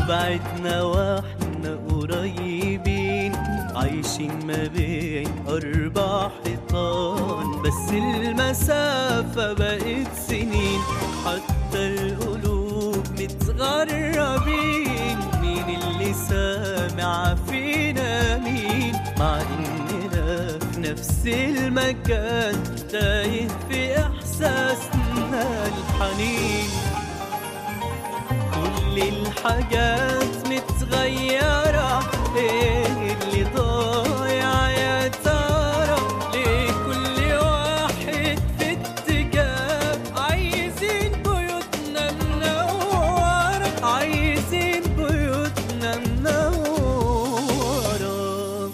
بعدنا واحنا قريبين عايشين ما بين أربع حيطان بس المسافة بقت سنين حتى القلوب متغربين مين اللي سامع فينا مين مع إننا في نفس المكان تايه في إحساسنا الحنين كل الحاجات متغيرة ايه اللي ضايع يا ترى ليه كل واحد في اتجاه عايزين بيوتنا منورة عايزين بيوتنا منورة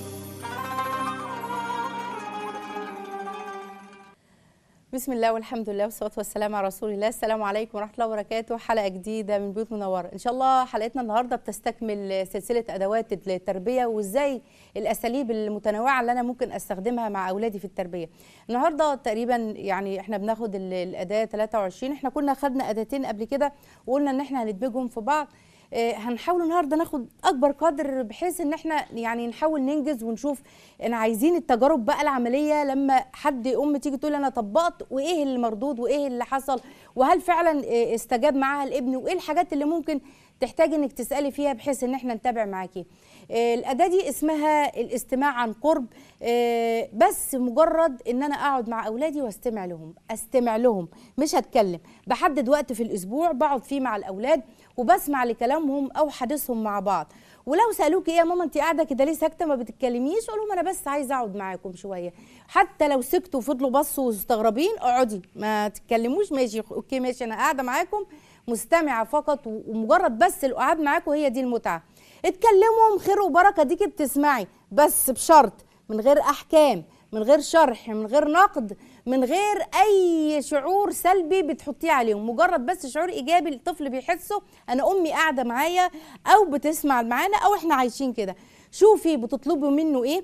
بسم الله والحمد لله والصلاه والسلام على رسول الله السلام عليكم ورحمه الله وبركاته حلقه جديده من بيوت منوره ان شاء الله حلقتنا النهارده بتستكمل سلسله ادوات التربيه وازاي الاساليب المتنوعه اللي انا ممكن استخدمها مع اولادي في التربيه النهارده تقريبا يعني احنا بناخد ال- الاداه 23 احنا كنا خدنا اداتين قبل كده وقلنا ان احنا هندمجهم في بعض آه، هنحاول النهارده ناخد اكبر قدر بحيث ان احنا يعني نحاول ننجز ونشوف انا عايزين التجارب بقى العمليه لما حد ام تيجي تقول انا طبقت وايه المردود وايه اللي حصل وهل فعلا آه، استجاب معاها الابن وايه الحاجات اللي ممكن تحتاج انك تسالي فيها بحيث ان احنا نتابع معاكي آه، الاداه دي اسمها الاستماع عن قرب آه، بس مجرد ان انا اقعد مع اولادي واستمع لهم استمع لهم مش هتكلم بحدد وقت في الاسبوع بقعد فيه مع الاولاد وبسمع لكلامهم او حديثهم مع بعض ولو سالوك ايه يا ماما انت قاعده كده ليه ساكته ما بتتكلميش اقول لهم انا بس عايزه اقعد معاكم شويه حتى لو سكتوا وفضلوا بصوا ومستغربين اقعدي ما تتكلموش ماشي اوكي ماشي انا قاعده معاكم مستمعه فقط و- ومجرد بس القعاد معاكم هي دي المتعه اتكلموا خير وبركه ديكي بتسمعي بس بشرط من غير احكام من غير شرح من غير نقد من غير اي شعور سلبي بتحطيه عليهم مجرد بس شعور ايجابي الطفل بيحسه انا امي قاعده معايا او بتسمع معانا او احنا عايشين كده شوفي بتطلبوا منه ايه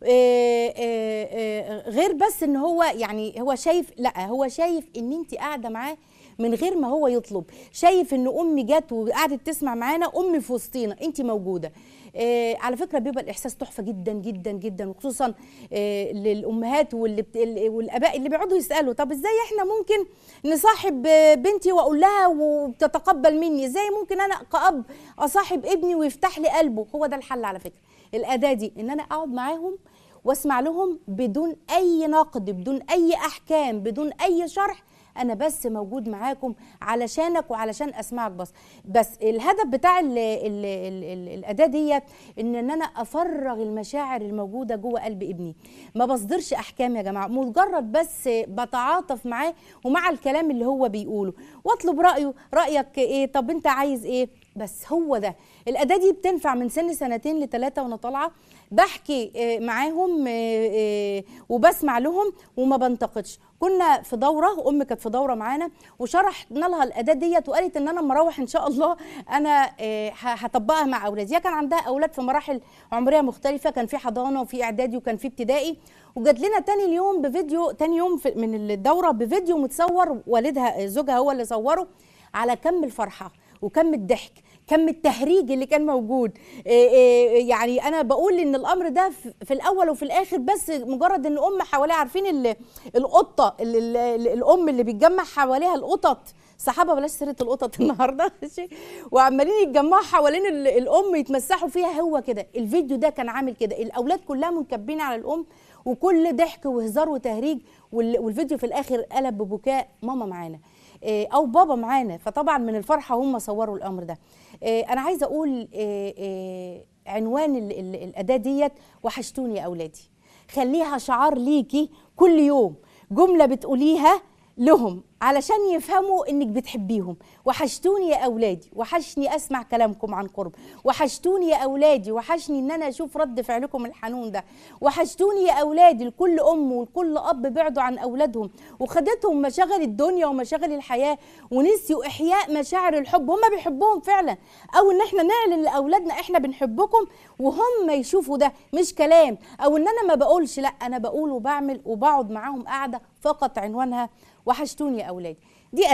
آه، آه، آه، غير بس ان هو يعني هو شايف لا هو شايف ان انت قاعده معاه من غير ما هو يطلب شايف ان امي جت وقعدت تسمع معانا امي في وسطينا انت موجوده آه على فكره بيبقى الاحساس تحفه جدا جدا جدا وخصوصا آه للامهات واللي بت... ال- والاباء اللي بيقعدوا يسالوا طب ازاي احنا ممكن نصاحب آه، بنتي واقول لها وتتقبل مني ازاي ممكن انا كاب اصاحب ابني ويفتح لي قلبه هو ده الحل على فكره الاداه دي ان انا اقعد معاهم واسمع لهم بدون اي نقد بدون اي احكام بدون اي شرح انا بس موجود معاكم علشانك وعلشان اسمعك بس بس الهدف بتاع ال ال ال ال الاداه ديت ان ان انا افرغ المشاعر الموجوده جوه قلب ابني ما بصدرش احكام يا جماعه مجرد بس بتعاطف معاه ومع الكلام اللي هو بيقوله واطلب رايه رايك ايه طب انت عايز ايه بس هو ده الاداه دي بتنفع من سن سنتين لثلاثه وانا طالعه بحكي آه، معاهم آه، آه، وبسمع لهم وما بنتقدش كنا في دوره ام كانت في دوره معانا وشرحنا لها الاداه ديت وقالت ان انا لما اروح ان شاء الله انا آه، ه- هطبقها مع اولادي هي كان عندها اولاد في مراحل عمريه مختلفه كان في حضانه وفي اعدادي وكان في ابتدائي وجات لنا تاني اليوم بفيديو تاني يوم في من الدوره بفيديو متصور والدها زوجها هو اللي صوره على كم الفرحه وكم الضحك كم التهريج اللي كان موجود إيه إيه يعني انا بقول ان الامر ده في- في الاول وفي الاخر بس مجرد ان ام حواليها عارفين ال- القطه ال- ال- ال- الام اللي بيتجمع حواليها القطط صحابه بلاش سيره القطط النهارده ماشي وعمالين يتجمعوا حوالين ال- الام يتمسحوا فيها هو كده الفيديو ده كان عامل كده الاولاد كلها منكبين على الام وكل ضحك وهزار وتهريج وال- والفيديو في الاخر قلب ببكاء ماما معانا إيه، او بابا معانا فطبعا من الفرحه هم صوروا الامر ده إيه، انا عايزه اقول إيه، إيه، عنوان ال- ال- الاداه ديت وحشتوني يا اولادي خليها شعار ليكي كل يوم جمله بتقوليها لهم علشان يفهموا انك بتحبيهم وحشتوني يا اولادي وحشني اسمع كلامكم عن قرب وحشتوني يا اولادي وحشني ان انا اشوف رد فعلكم الحنون ده وحشتوني يا اولادي لكل ام ولكل اب بعدوا عن اولادهم وخدتهم مشاغل الدنيا ومشاغل الحياه ونسيوا احياء مشاعر الحب هم بيحبوهم فعلا او ان احنا نعلن لاولادنا احنا بنحبكم وهم يشوفوا ده مش كلام او ان انا ما بقولش لا انا بقول وبعمل وبقعد معاهم قاعده فقط عنوانها وحشتوني يا اولادي دي اداه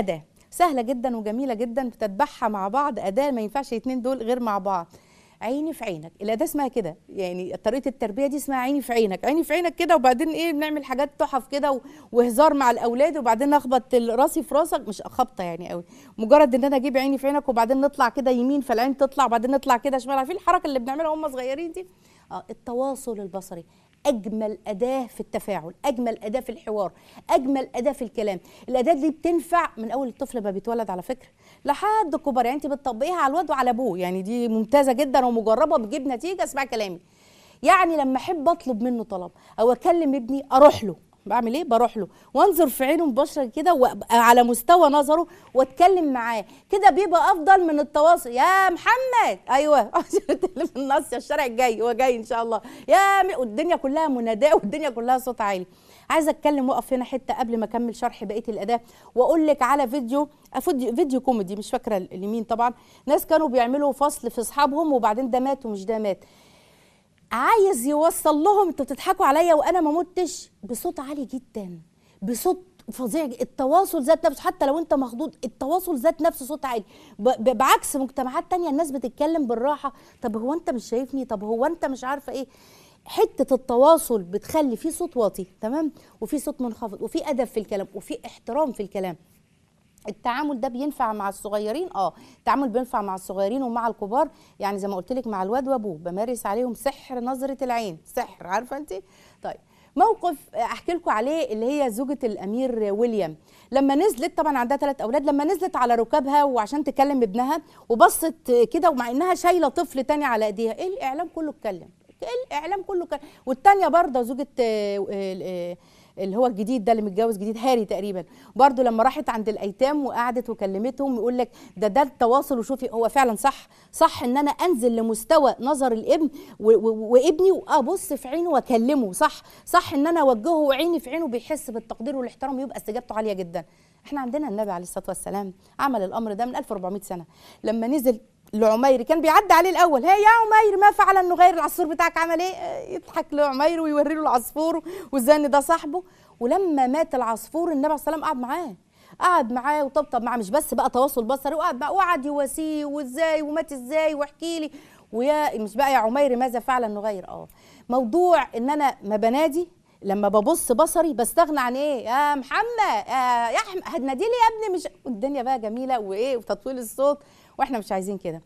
سهله جدا وجميله جدا بتتبعها مع بعض اداه ما ينفعش الاثنين دول غير مع بعض عيني في عينك الاداه اسمها كده يعني طريقه التربيه دي اسمها عيني في عينك عيني في عينك كده وبعدين ايه بنعمل حاجات تحف كده و- وهزار مع الاولاد وبعدين اخبط ال- راسي في راسك مش خبطه يعني قوي مجرد ان انا اجيب عيني في عينك وبعدين نطلع كده يمين فالعين تطلع وبعدين نطلع كده شمال عارفين الحركه اللي بنعملها وهم صغيرين دي اه التواصل البصري اجمل اداه في التفاعل اجمل اداه في الحوار اجمل اداه في الكلام الاداه دي بتنفع من اول الطفل ما بيتولد على فكره لحد الكبار يعني انت بتطبقيها على الواد وعلى ابوه يعني دي ممتازه جدا ومجربه بتجيب نتيجه اسمع كلامي يعني لما احب اطلب منه طلب او اكلم ابني اروح له بعمل ايه بروح له وانظر في عينه مباشره كده وابقى على مستوى نظره واتكلم معاه كده بيبقى افضل من التواصل يا محمد ايوه اللي في النص يا الشارع الجاي هو جاي ان شاء الله يا م... والدنيا كلها مناداه والدنيا كلها صوت عالي عايزه اتكلم واقف هنا حته قبل ما اكمل شرح بقيه الاداه واقول لك على فيديو فيديو, فيديو كوميدي مش فاكره اليمين طبعا ناس كانوا بيعملوا فصل في اصحابهم وبعدين ده مات ومش ده مات عايز يوصل لهم انتوا بتضحكوا عليا وانا ما متش بصوت عالي جدا بصوت فظيع ج- التواصل ذات نفسه حتى لو انت مخضوض التواصل ذات نفسه صوت عالي ب- ب- بعكس مجتمعات تانية الناس بتتكلم بالراحه طب هو انت مش شايفني طب هو انت مش عارفه ايه حته التواصل بتخلي في صوت واطي تمام وفي صوت منخفض وفي ادب في الكلام وفي احترام في الكلام التعامل ده بينفع مع الصغيرين اه التعامل بينفع مع الصغيرين ومع الكبار يعني زي ما قلت لك مع الواد وابوه بمارس عليهم سحر نظره العين سحر عارفه انت طيب موقف احكي لكم عليه اللي هي زوجة الامير ويليام لما نزلت طبعا عندها ثلاث اولاد لما نزلت على ركابها وعشان تكلم ابنها وبصت كده ومع انها شايله طفل تاني على ايديها ايه الاعلام كله اتكلم الاعلام كله كان والتانيه برضه زوجة آه، آه، اللي هو الجديد ده اللي متجوز جديد هاري تقريبا برضو لما راحت عند الايتام وقعدت وكلمتهم يقول لك ده ده التواصل وشوفي هو فعلا صح صح ان انا انزل لمستوى نظر الابن و- و- وابني وابص في عينه واكلمه صح صح ان انا اوجهه وعيني في عينه بيحس بالتقدير والاحترام يبقى استجابته عاليه جدا احنا عندنا النبي عليه الصلاه والسلام عمل الامر ده من 1400 سنه لما نزل لعمير كان بيعدي عليه الاول هي يا عمير ما فعل النغير العصفور بتاعك عمل ايه آه، يضحك لعمير ويوري له العصفور وازاي ان ده صاحبه ولما مات العصفور النبي عليه الصلاه والسلام قعد معاه قعد معاه وطبطب معاه مش بس بقى تواصل بصري وقعد معاه وقعد يواسيه وازاي ومات ازاي واحكي لي ويا مش بقى يا عمير ماذا فعل النغير اه موضوع ان انا ما بنادي لما ببص بصري بستغنى عن ايه يا محمد آه يا احمد هتنادي لي يا ابني مش الدنيا بقى جميله وايه وتطويل الصوت واحنا مش عايزين كده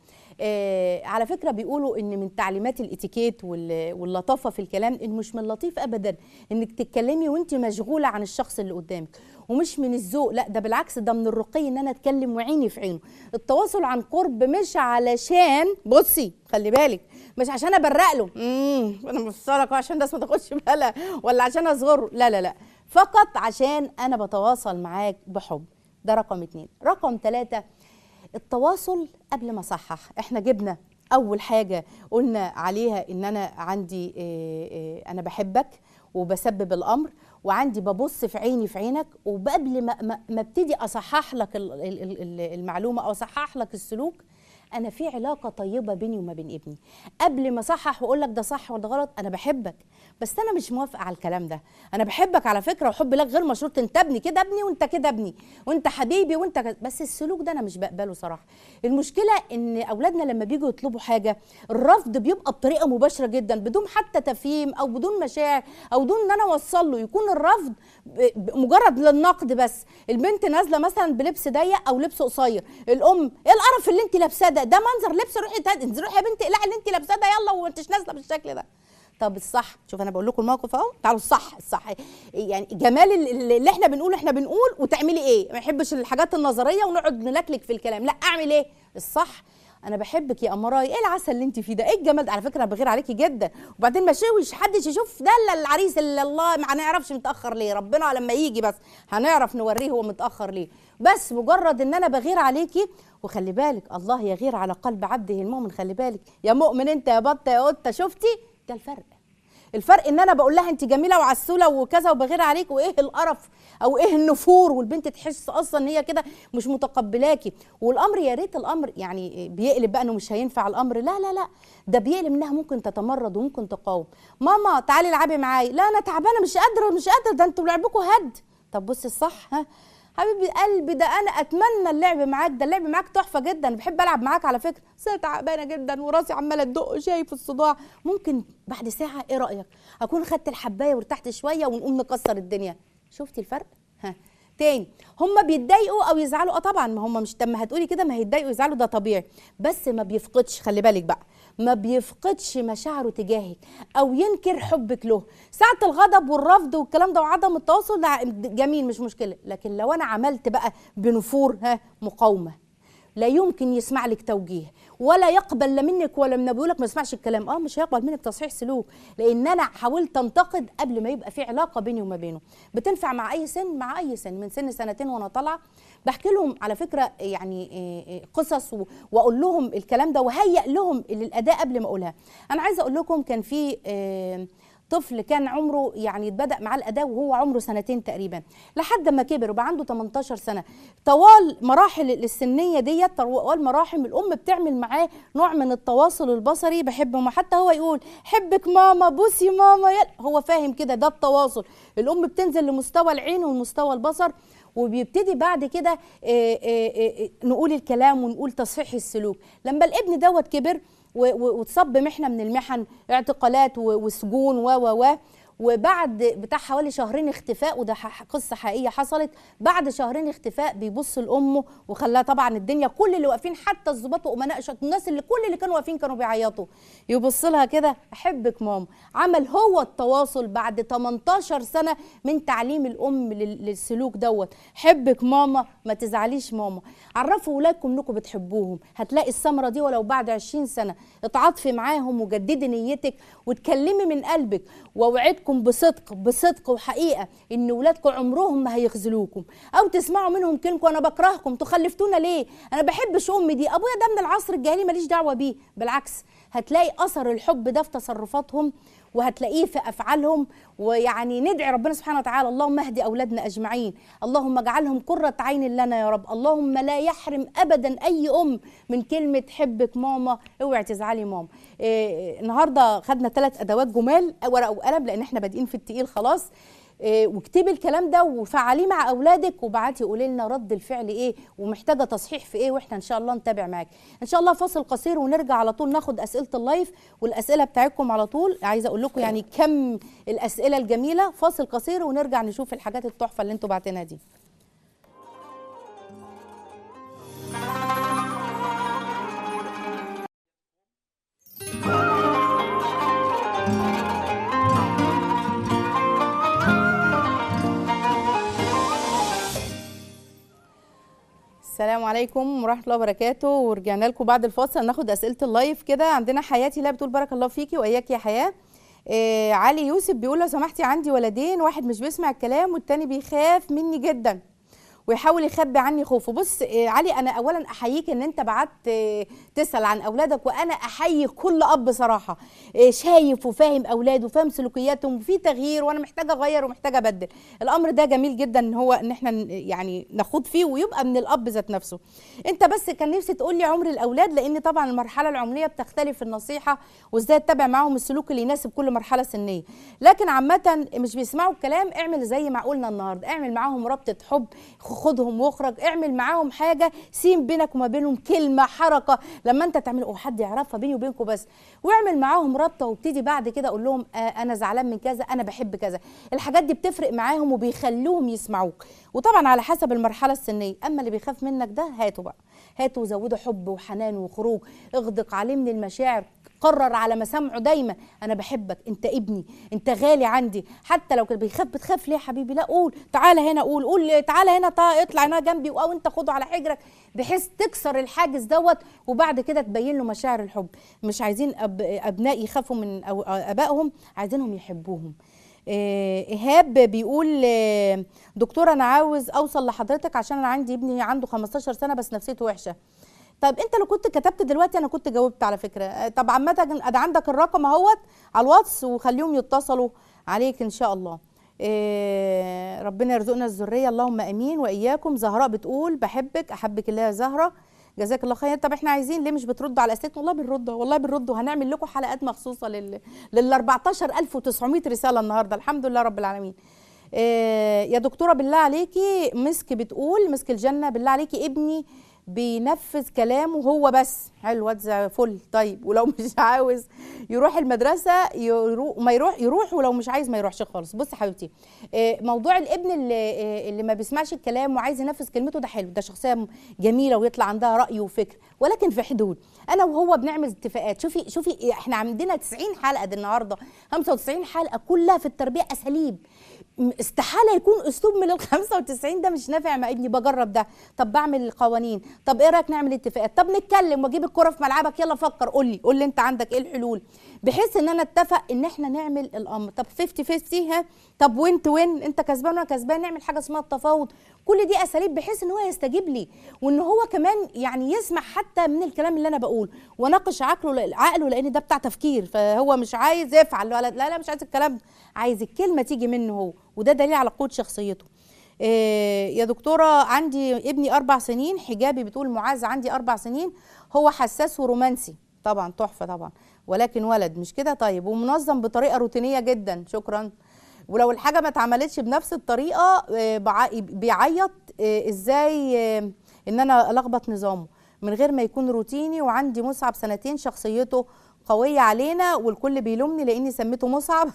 آه على فكره بيقولوا ان من تعليمات الاتيكيت وال- واللطافه في الكلام ان مش من لطيف ابدا انك تتكلمي وانت مشغوله عن الشخص اللي قدامك ومش من الذوق لا ده بالعكس ده من الرقي ان انا اتكلم وعيني في عينه التواصل عن قرب مش علشان بصي خلي بالك مش عشان ابرق له امم انا مفسرك عشان الناس ما تاخدش بالها ولا عشان اصغره لا لا لا فقط عشان انا بتواصل معاك بحب ده رقم اتنين رقم ثلاثة التواصل قبل ما اصحح احنا جبنا اول حاجه قلنا عليها ان انا عندي إيه إيه انا بحبك وبسبب الامر وعندي ببص في عيني في عينك وقبل ما ما ما ابتدي اصحح لك ال- ال- ال- المعلومه او اصحح لك السلوك انا في علاقه طيبه بيني وما بين ابني قبل ما اصحح واقول لك ده صح ولا غلط انا بحبك بس انا مش موافقه على الكلام ده انا بحبك على فكره وحب لك غير مشروط انت ابني كده ابني وانت كده ابني وانت حبيبي وانت كده. بس السلوك ده انا مش بقبله صراحه المشكله ان اولادنا لما بيجوا يطلبوا حاجه الرفض بيبقى بطريقه مباشره جدا بدون حتى تفهيم او بدون مشاعر او بدون ان انا اوصل له يكون الرفض ب- ب- مجرد للنقد بس البنت نازله مثلا بلبس ضيق او لبس قصير الام ايه القرف اللي انت لابساه ده ده منظر لبس روحي تاد- انزلي روحي يا بنتي اقلعي اللي انت لابساه ده يلا وانت مش نازله بالشكل ده طب الصح شوف انا بقول لكم الموقف اهو تعالوا الصح الصح يعني جمال ال- اللي احنا بنقول احنا بنقول وتعملي ايه ما يحبش الحاجات النظريه ونقعد نلكلك في الكلام لا اعمل ايه الصح انا بحبك يا امراي ايه العسل اللي انت فيه ده ايه الجمال ده على فكره انا بغير عليكي جدا وبعدين ما شوش حدش يشوف ده الا العريس اللي الله ما نعرفش متاخر ليه ربنا لما يجي بس هنعرف نوريه هو متاخر ليه بس مجرد ان انا بغير عليكي وخلي بالك الله يغير على قلب عبده المؤمن خلي بالك يا مؤمن انت يا بطه يا قطه شفتي ده الفرق الفرق ان انا بقول لها انت جميله وعسوله وكذا وبغير عليك وايه القرف او ايه النفور والبنت تحس اصلا ان هي كده مش متقبلاكي والامر يا ريت الامر يعني بيقلب بقى انه مش هينفع الامر لا لا لا ده بيقلب انها ممكن تتمرد وممكن تقاوم ماما تعالي العبي معايا لا انا تعبانه مش قادره مش قادره ده انتوا لعبكم هد طب بصي الصح ها حبيبي قلبي ده انا اتمنى اللعب معاك ده اللعب معاك تحفه جدا بحب العب معاك على فكره بس انا تعبانه جدا وراسي عماله تدق شايف الصداع ممكن بعد ساعه ايه رايك اكون خدت الحبايه وارتحت شويه ونقوم نكسر الدنيا شفتي الفرق ها تاني هم بيتضايقوا او يزعلوا اه طبعا ما هم مش لما هتقولي كده ما هيتضايقوا يزعلوا ده طبيعي بس ما بيفقدش خلي بالك بقى ما بيفقدش مشاعره تجاهك او ينكر حبك له ساعه الغضب والرفض والكلام ده وعدم التواصل ده جميل مش مشكله لكن لو انا عملت بقى بنفور ها مقاومه لا يمكن يسمع لك توجيه ولا يقبل لا منك ولا من ابوه لك ما يسمعش الكلام اه مش هيقبل منك تصحيح سلوك لان انا حاولت انتقد قبل ما يبقى في علاقه بيني وما بينه بتنفع مع اي سن مع اي سن من سن سنتين وانا طالعه بحكي لهم على فكره يعني إيه إيه قصص و- واقول لهم الكلام ده وهيئ لهم للاداء قبل ما اقولها انا عايزه اقول لكم كان في آه، طفل كان عمره يعني اتبدا معاه الاداء وهو عمره سنتين تقريبا لحد ما كبر وبقى عنده 18 سنه طوال مراحل السنيه ديت طوال مراحل الام بتعمل معاه نوع من التواصل البصري بحب ماما حتى هو يقول حبك ماما بوسي ماما يلا هو فاهم كده ده التواصل الام بتنزل لمستوى العين والمستوى البصر وبيبتدي بعد كده آه، آه، آه، نقول الكلام ونقول تصحيح السلوك لما الابن دوت كبر و- و- واتصاب بمحنه من المحن اعتقالات و- وسجون و و و وبعد بتاع حوالي شهرين اختفاء وده ح- قصه حقيقيه حصلت بعد شهرين اختفاء بيبص لامه وخلاها طبعا الدنيا كل اللي واقفين حتى الظباط وامناء شط الناس اللي كل اللي كانوا واقفين كانوا بيعيطوا يبص لها كده احبك ماما عمل هو التواصل بعد 18 سنه من تعليم الام لل- للسلوك دوت حبك ماما ما تزعليش ماما عرفوا ولادكم انكم بتحبوهم هتلاقي الثمره دي ولو بعد 20 سنه اتعاطفي معاهم وجددي نيتك وتكلمي من قلبك واوعدكم بصدق بصدق وحقيقه ان ولادكم عمرهم ما هيخذلوكم او تسمعوا منهم كلمه انا بكرهكم انتوا خلفتونا ليه انا بحبش امي دي ابويا ده من العصر الجاهلي ماليش دعوه بيه بالعكس هتلاقي اثر الحب ده في تصرفاتهم وهتلاقيه في افعالهم ويعني ندعي ربنا سبحانه وتعالى اللهم اهدي اولادنا اجمعين اللهم اجعلهم قره عين لنا يا رب اللهم لا يحرم ابدا اي ام من كلمه حبك ماما اوعي تزعلي ماما إيه النهارده خدنا ثلاث ادوات جمال ورقه وقلم لان احنا بادئين في التقيل خلاص إيه واكتبي الكلام ده وفعليه مع اولادك وبعتي قولي لنا رد الفعل ايه ومحتاجه تصحيح في ايه واحنا ان شاء الله نتابع معاك ان شاء الله فاصل قصير ونرجع على طول ناخد اسئله اللايف والاسئله بتاعتكم على طول عايزه اقول لكم يعني كم الاسئله الجميله فاصل قصير ونرجع نشوف الحاجات التحفه اللي انتوا بعتينها دي السلام عليكم ورحمه الله وبركاته ورجعنا لكم بعد الفاصل ناخد اسئله اللايف كده عندنا حياتي لا بتقول بارك الله فيكي واياك يا حياه آه علي يوسف بيقول لو سمحتي عندي ولدين واحد مش بيسمع الكلام والتاني بيخاف مني جدا ويحاول يخبي عني خوفه بص آه علي انا اولا احييك ان انت بعت آه تسال عن اولادك وانا احيي كل اب صراحه آه شايف وفاهم اولاده وفاهم سلوكياتهم وفي تغيير وانا محتاجه اغير ومحتاجه ابدل الامر ده جميل جدا ان هو ان احنا ن- يعني نخوض فيه ويبقى من الاب ذات نفسه انت بس كان نفسي تقول لي عمر الاولاد لان طبعا المرحله العمريه بتختلف في النصيحه وازاي تتابع معاهم السلوك اللي يناسب كل مرحله سنيه لكن عامه مش بيسمعوا الكلام اعمل زي ما قلنا النهارده اعمل معاهم رابطه حب خدهم واخرج اعمل معاهم حاجه سيم بينك وما بينهم كلمه حركه لما انت تعمل او حد يعرفها بيني وبينكم بس واعمل معاهم رابطه وابتدي بعد كده اقول لهم آه انا زعلان من كذا انا بحب كذا الحاجات دي بتفرق معاهم وبيخلوهم يسمعوك وطبعا على حسب المرحله السنيه اما اللي بيخاف منك ده هاته بقى هاته وزوده حب وحنان وخروج اغدق عليه من المشاعر قرر على مسامعه دايما انا بحبك انت ابني انت غالي عندي حتى لو كان بيخاف بتخاف ليه يا حبيبي لا قول تعالى هنا قول قول تعالى هنا طا اطلع هنا جنبي او انت خده على حجرك بحيث تكسر الحاجز دوت وبعد كده تبين له مشاعر الحب مش عايزين أب... ابناء يخافوا من أو... ابائهم عايزينهم يحبوهم آه، ايهاب بيقول آه، دكتور انا عاوز اوصل لحضرتك عشان انا عندي ابني عنده 15 سنه بس نفسيته وحشه طيب انت لو كنت كتبت دلوقتي انا كنت جاوبت على فكره آه، طب عامه ده عندك الرقم اهوت على الواتس وخليهم يتصلوا عليك ان شاء الله إيه ربنا يرزقنا الذريه اللهم امين واياكم زهراء بتقول بحبك احبك الله يا زهره جزاك الله خير طب احنا عايزين ليه مش بتردوا على اسئلتنا والله بنرد والله بنرد وهنعمل لكم حلقات مخصوصه لل لل 14900 رساله النهارده الحمد لله رب العالمين آه، يا دكتوره بالله عليكي مسك بتقول مسك الجنه بالله عليكي ابني بينفذ كلامه هو بس حلو واد زي فل طيب ولو مش عاوز يروح المدرسه يروح ما يروح يروح ولو مش عايز ما يروحش خالص بصي يا حبيبتي آه، موضوع الابن اللي آه، اللي ما بيسمعش الكلام وعايز ينفذ كلمته ده حلو ده شخصيه م- جميله ويطلع عندها راي وفكر ولكن في حدود انا وهو بنعمل اتفاقات شوفي شوفي احنا عندنا 90 حلقه دي النهارده 95 حلقه كلها في التربيه اساليب م- استحاله يكون اسلوب من ال 95 ده مش نافع مع ابني بجرب ده طب بعمل القوانين طب ايه رايك نعمل اتفاقات طب نتكلم واجيب الكره في ملعبك يلا فكر قول لي قول لي انت عندك ايه الحلول بحيث ان انا اتفق ان احنا نعمل الامر طب 50 50 ها طب وانت وين انت كسبان وانا كسبان نعمل حاجه اسمها التفاوض كل دي اساليب بحيث ان هو يستجيب لي وان هو كمان يعني يسمع حتى من الكلام اللي انا بقوله واناقش عقله عقله لان ده بتاع تفكير فهو مش عايز يفعل ولا لا لا مش عايز الكلام ده عايز الكلمه تيجي منه هو وده دليل على قوه شخصيته إيه يا دكتورة عندي ابني أربع سنين حجابي بتقول معاذ عندي أربع سنين هو حساس ورومانسي طبعا تحفة طبعا ولكن ولد مش كده طيب ومنظم بطريقة روتينية جدا شكرا ولو الحاجة ما اتعملتش بنفس الطريقة آه، بع- بيعيط آه، ازاي آه، ان انا الخبط نظامه من غير ما يكون روتيني وعندي مصعب سنتين شخصيته قوية علينا والكل بيلومني لاني سميته مصعب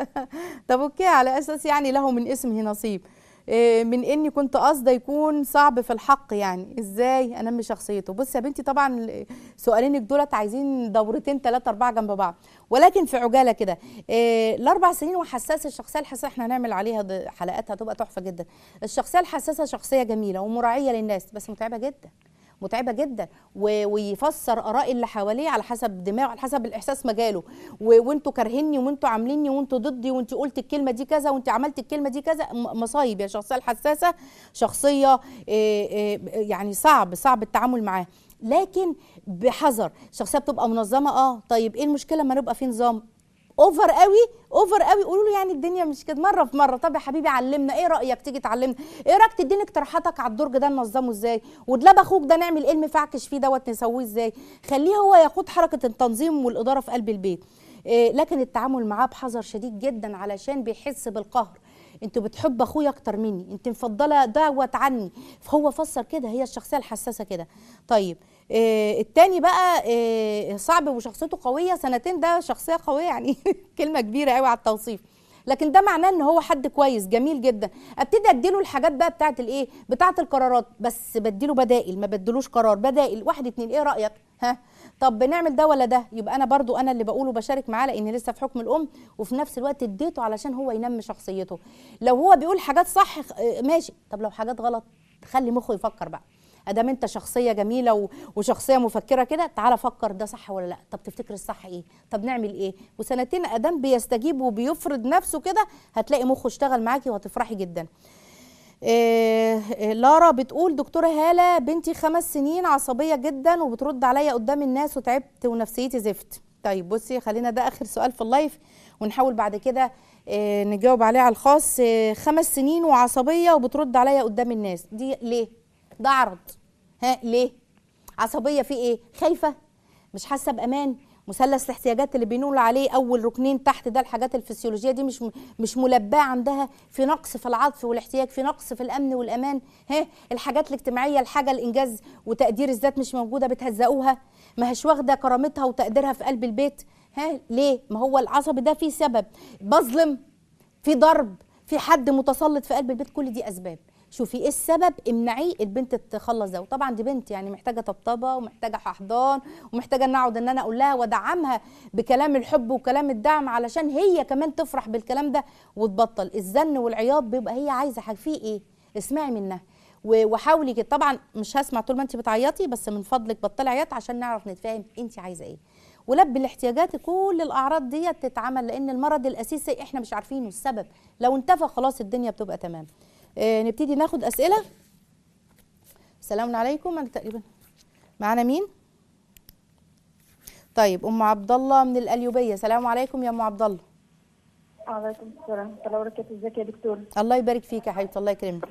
طب اوكي على اساس يعني له من اسمه نصيب إيه، من اني كنت قاصده يكون صعب في الحق يعني ازاي انمي شخصيته بص يا بنتي طبعا ال- سؤالينك دولت عايزين دورتين ثلاثه اربعه جنب بعض ولكن في عجاله كده إيه، الاربع سنين وحساس الشخصيه الحساسه احنا هنعمل عليها د- حلقات هتبقى تحفه جدا الشخصيه الحساسه شخصيه جميله ومراعيه للناس بس متعبه جدا متعبه جدا و- ويفسر اراء اللي حواليه على حسب دماغه على حسب الاحساس مجاله و- وانتوا كارهيني وانتوا عامليني وانتوا ضدي وانت قلت الكلمه دي كذا وانت عملت الكلمه دي كذا م- مصايب يا الشخصيه الحساسه شخصيه إيه، إيه، يعني صعب صعب التعامل معاها لكن بحذر الشخصيه بتبقى منظمه اه طيب ايه المشكله لما نبقى في نظام اوفر قوي اوفر قوي قولوا له يعني الدنيا مش كده مره في مره طب يا حبيبي علمنا ايه رايك تيجي تعلمنا ايه رايك تديني اقتراحاتك على الدرج ده ننظمه ازاي ودلاب اخوك ده نعمل ايه المفعكش فيه دوت نسويه ازاي خليه هو يقود حركه التنظيم والاداره في قلب البيت إيه لكن التعامل معاه بحذر شديد جدا علشان بيحس بالقهر انت بتحب اخويا اكتر مني انت مفضله دوت عني فهو فسر كده هي الشخصيه الحساسه كده طيب آه التاني بقى آه صعب وشخصيته قويه سنتين ده شخصيه قويه يعني كلمه كبيره قوي على التوصيف لكن ده معناه ان هو حد كويس جميل جدا ابتدي اديله الحاجات بقى بتاعه الايه بتاعه القرارات بس بديله بدائل ما بدلوش قرار بدائل واحد اتنين ايه رايك ها طب بنعمل ده ولا ده يبقى انا برضو انا اللي بقوله بشارك معاه لان لسه في حكم الام وفي نفس الوقت اديته علشان هو ينمي شخصيته لو هو بيقول حاجات صح آه، ماشي طب لو حاجات غلط خلي مخه يفكر بقى ادام انت شخصيه جميله و- وشخصيه مفكره كده تعالى فكر ده صح ولا لا طب تفتكر الصح ايه طب نعمل ايه وسنتين ادام بيستجيب وبيفرض نفسه كده هتلاقي مخه اشتغل معاكي وهتفرحي جدا إيه إيه، لارا بتقول دكتورة هالة بنتي خمس سنين عصبية جدا وبترد عليا قدام الناس وتعبت ونفسيتي زفت طيب بصي خلينا ده آخر سؤال في اللايف ونحاول بعد كده إيه نجاوب عليه على الخاص إيه خمس سنين وعصبية وبترد عليا قدام الناس دي ليه ده عرض ها ليه عصبية في ايه خايفة مش حاسة بأمان مثلث الاحتياجات اللي بنقول عليه اول ركنين تحت ده الحاجات الفسيولوجيه دي مش مش ملباه عندها في نقص في العطف والاحتياج في نقص في الامن والامان ها الحاجات الاجتماعيه الحاجه الانجاز وتقدير الذات مش موجوده بتهزقوها ما هش واخده كرامتها وتقديرها في قلب البيت ها ليه ما هو العصبي ده فيه سبب بظلم في ضرب في حد متسلط في قلب البيت كل دي اسباب شوفي ايه السبب امنعيه البنت تخلص ده وطبعا دي بنت يعني محتاجه طبطبه ومحتاجه احضان ومحتاجه ان اقعد ان انا اقول لها وادعمها بكلام الحب وكلام الدعم علشان هي كمان تفرح بالكلام ده وتبطل الزن والعياط بيبقى هي عايزه حاجه فيه ايه اسمعي منها و- وحاولي كده طبعا مش هسمع طول ما انت بتعيطي بس من فضلك بطلي عياط عشان نعرف نتفاهم انت عايزه ايه ولبي الاحتياجات كل الاعراض ديت تتعمل لان المرض الاساسي احنا مش عارفينه السبب لو انتفى خلاص الدنيا بتبقى تمام آه نبتدي ناخد اسئله السلام عليكم انا تقريبا معانا مين طيب ام عبد الله من القليوبيه السلام عليكم يا ام عبد الله وعليكم السلام ورحمة الله وبركاته ازيك يا دكتور الله يبارك فيك يا حبيبتي الله يكرمك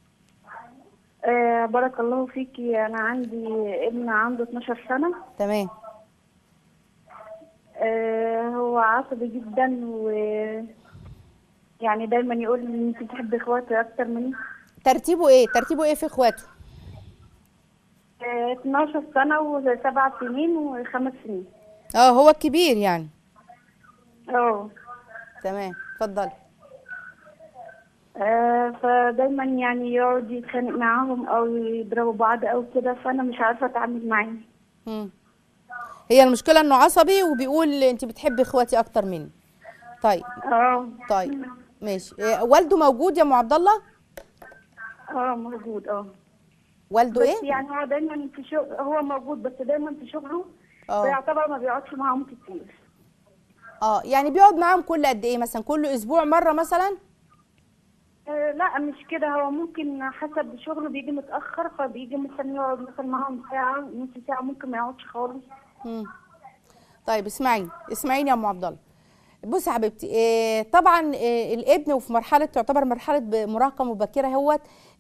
آه بارك الله فيكي انا عندي ابن عنده 12 سنة تمام آه هو عصبي جدا و يعني دايما يقول لي ان انت بتحبي اخواتي اكتر مني ترتيبه ايه ترتيبه ايه في اخواته آه، 12 سنة وسبع سنين وخمس سنين اه هو الكبير يعني اه تمام اتفضلي آه، فدايما يعني يقعد يتخانق معاهم او يضربوا بعض او كده فانا مش عارفة اتعامل معاه مم. هي المشكله انه عصبي وبيقول انت بتحبي اخواتي اكتر مني طيب اه طيب ماشي إيه، والده موجود يا ام عبد الله اه موجود اه والده بس ايه يعني هو دايما في شغل هو موجود بس دايما في شغله اه فيعتبر ما بيقعدش معاهم كتير اه يعني بيقعد معاهم كل قد ايه مثلا كل اسبوع مره مثلا آه، لا مش كده هو ممكن حسب شغله بيجي متأخر فبيجي مثلا يقعد مثلا معاهم ساعة نص ساعة ممكن ما يقعدش خالص مم. طيب اسمعيني اسمعيني يا ام عبد الله بصي يا حبيبتي إيه طبعا إيه الابن وفي مرحله تعتبر مرحله ب- مراهقه مبكره هوت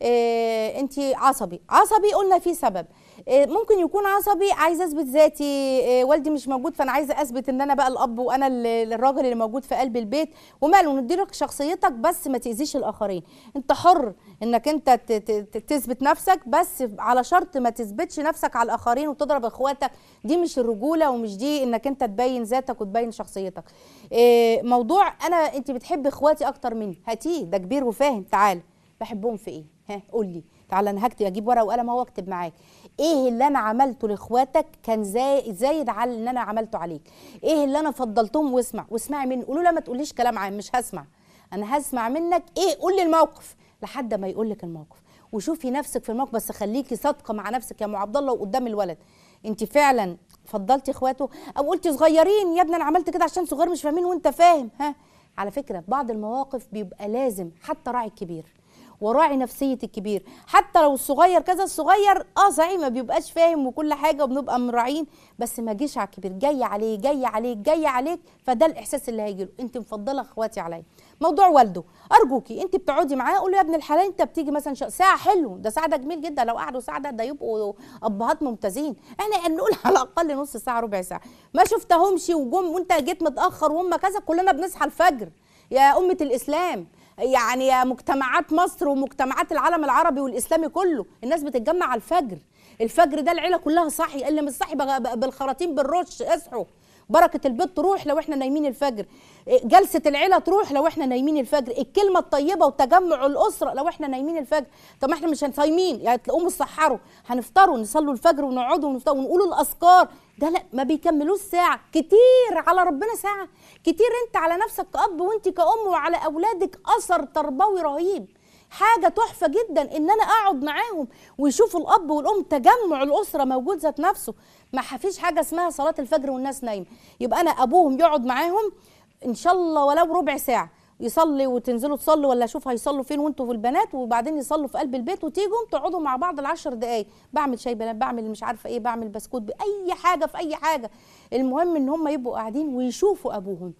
إيه انت عصبي عصبي قلنا في سبب إيه ممكن يكون عصبي عايزه اثبت ذاتي إيه والدي مش موجود فانا عايزه اثبت ان انا بقى الاب وانا ال- الراجل اللي موجود في قلب البيت وماله نديلك شخصيتك بس ما تاذيش الاخرين انت حر انك انت ت- ت- ت- تثبت نفسك بس على شرط ما تثبتش نفسك على الاخرين وتضرب اخواتك دي مش الرجوله ومش دي انك انت تبين ذاتك وتبين شخصيتك إيه موضوع انا انت بتحبي اخواتي اكتر مني هاتيه ده كبير وفاهم تعال بحبهم في ايه ها قول لي تعال انا هكتب اجيب ورقه وقلم اهو اكتب معاك ايه اللي انا عملته لاخواتك كان زي زايد على اللي انا عملته عليك ايه اللي انا فضلتهم واسمع واسمعي مني قولوا لا ما تقوليش كلام عام مش هسمع انا هسمع منك ايه قول لي الموقف لحد ما يقول لك الموقف وشوفي نفسك في الموقف بس خليكي صادقه مع نفسك يا ام عبد الله وقدام الولد انت فعلا فضلتي اخواته او قلتي صغيرين يا ابني انا عملت كده عشان صغير مش فاهمين وانت فاهم ها على فكره بعض المواقف بيبقى لازم حتى راعي الكبير وراعي نفسيه الكبير حتى لو الصغير كذا الصغير اه صحيح ما بيبقاش فاهم وكل حاجه وبنبقى مراعين بس ما جيش على الكبير جاي عليه جاي عليك جاي عليك فده الاحساس اللي هيجي له انت مفضله اخواتي عليا موضوع والده ارجوكي انت بتقعدي معاه قولي يا ابن الحلال انت بتيجي مثلا شا- ساعه حلو ده ساعه ده جميل جدا لو قعدوا ساعه ده, ده يبقوا ابهات ممتازين احنا نقول على الاقل نص ساعه ربع ساعه ما شفتهمش وجم وانت جيت متاخر وهم كذا كلنا بنصحى الفجر يا امه الاسلام يعني يا مجتمعات مصر ومجتمعات العالم العربي والاسلامي كله الناس بتتجمع على الفجر الفجر ده العيله كلها صاحي اللي مش صاحي بغ- ب- بالخراطيم بالرش اصحوا بركه البيت تروح لو احنا نايمين الفجر جلسه العيله تروح لو احنا نايمين الفجر الكلمه الطيبه وتجمع الاسره لو احنا نايمين الفجر طب ما احنا مش صايمين يعني تلاقوهم السحروا هنفطروا نصلوا الفجر ونقعدوا ونفطروا ونقولوا الاذكار ده لا ما بيكملوش ساعه كتير على ربنا ساعه كتير انت على نفسك كأب وانت كأم وعلى اولادك اثر تربوي رهيب حاجه تحفه جدا ان انا اقعد معاهم ويشوفوا الاب والام تجمع الاسره موجود ذات نفسه ما فيش حاجه اسمها صلاه الفجر والناس نايمه يبقى انا ابوهم يقعد معاهم ان شاء الله ولو ربع ساعه يصلي وتنزلوا تصلوا ولا اشوف هيصلوا فين وانتوا في البنات وبعدين يصلوا في قلب البيت وتيجوا تقعدوا مع بعض العشر دقايق بعمل شاي بنات بعمل مش عارفه ايه بعمل بسكوت باي حاجه في اي حاجه المهم ان هم يبقوا قاعدين ويشوفوا ابوهم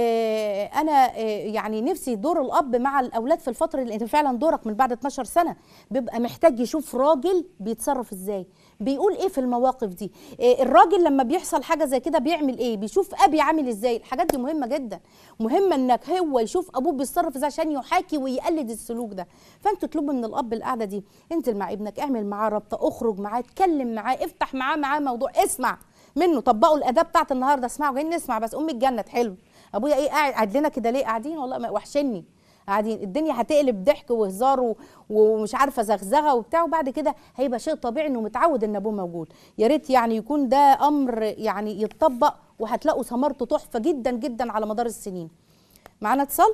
آه انا آه يعني نفسي دور الاب مع الاولاد في الفتره اللي انت فعلا دورك من بعد 12 سنه بيبقى محتاج يشوف راجل بيتصرف ازاي بيقول ايه في المواقف دي آه الراجل لما بيحصل حاجه زي كده بيعمل ايه بيشوف ابي عامل ازاي الحاجات دي مهمه جدا مهمه انك هو يشوف ابوه بيتصرف ازاي عشان يحاكي ويقلد السلوك ده فانت تطلبي من الاب القعده دي انزل مع ابنك اعمل معاه رابطه اخرج معاه اتكلم معاه افتح معاه معاه موضوع اسمع منه طبقوا الاداب بتاعت النهارده اسمعوا جايين نسمع بس امي اتجنت حلو ابويا ايه قاعد قاعد لنا كده ليه قاعدين والله ما- وحشني قاعدين الدنيا هتقلب ضحك وهزار و- ومش عارفه زغزغه وبتاع وبعد كده هيبقى شيء طبيعي انه متعود ان ابوه موجود يا ريت يعني يكون ده امر يعني يتطبق وهتلاقوا ثمرته تحفه جدا جدا على مدار السنين معانا اتصال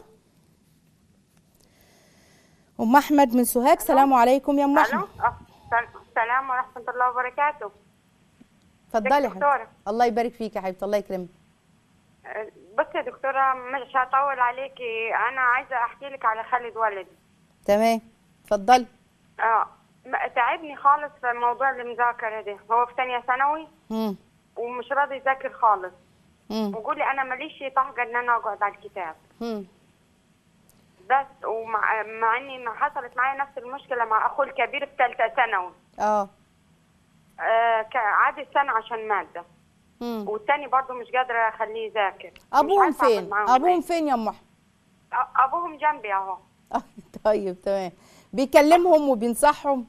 ام احمد من سوهاج سلام عليكم يا ام احمد الو أه، سل- السلام ورحمه الله وبركاته اتفضلي يا دكتورة. حبيبتي الله يبارك فيك يا حبيبتي الله يكرمك أه، بصي يا دكتوره مش هطول عليكي انا عايزه احكي لك على خالد ولدي تمام اتفضلي اه م- تعبني خالص في موضوع المذاكره ده هو في ثانيه ثانوي امم ومش راضي يذاكر خالص امم ويقول لي انا ماليش طاقه ان انا اقعد على الكتاب امم بس ومع مع اني ما حصلت معايا نفس المشكله مع اخوه الكبير في ثالثه ثانوي اه آه ك- عاد سنه عشان ماده امم والتاني برضه مش قادره اخليه يذاكر مش ابوهم عارفة أعمل فين معاهم ابوهم إيه. فين يا ام احمد أ- ابوهم جنبي اهو آه، طيب تمام بيكلمهم وبينصحهم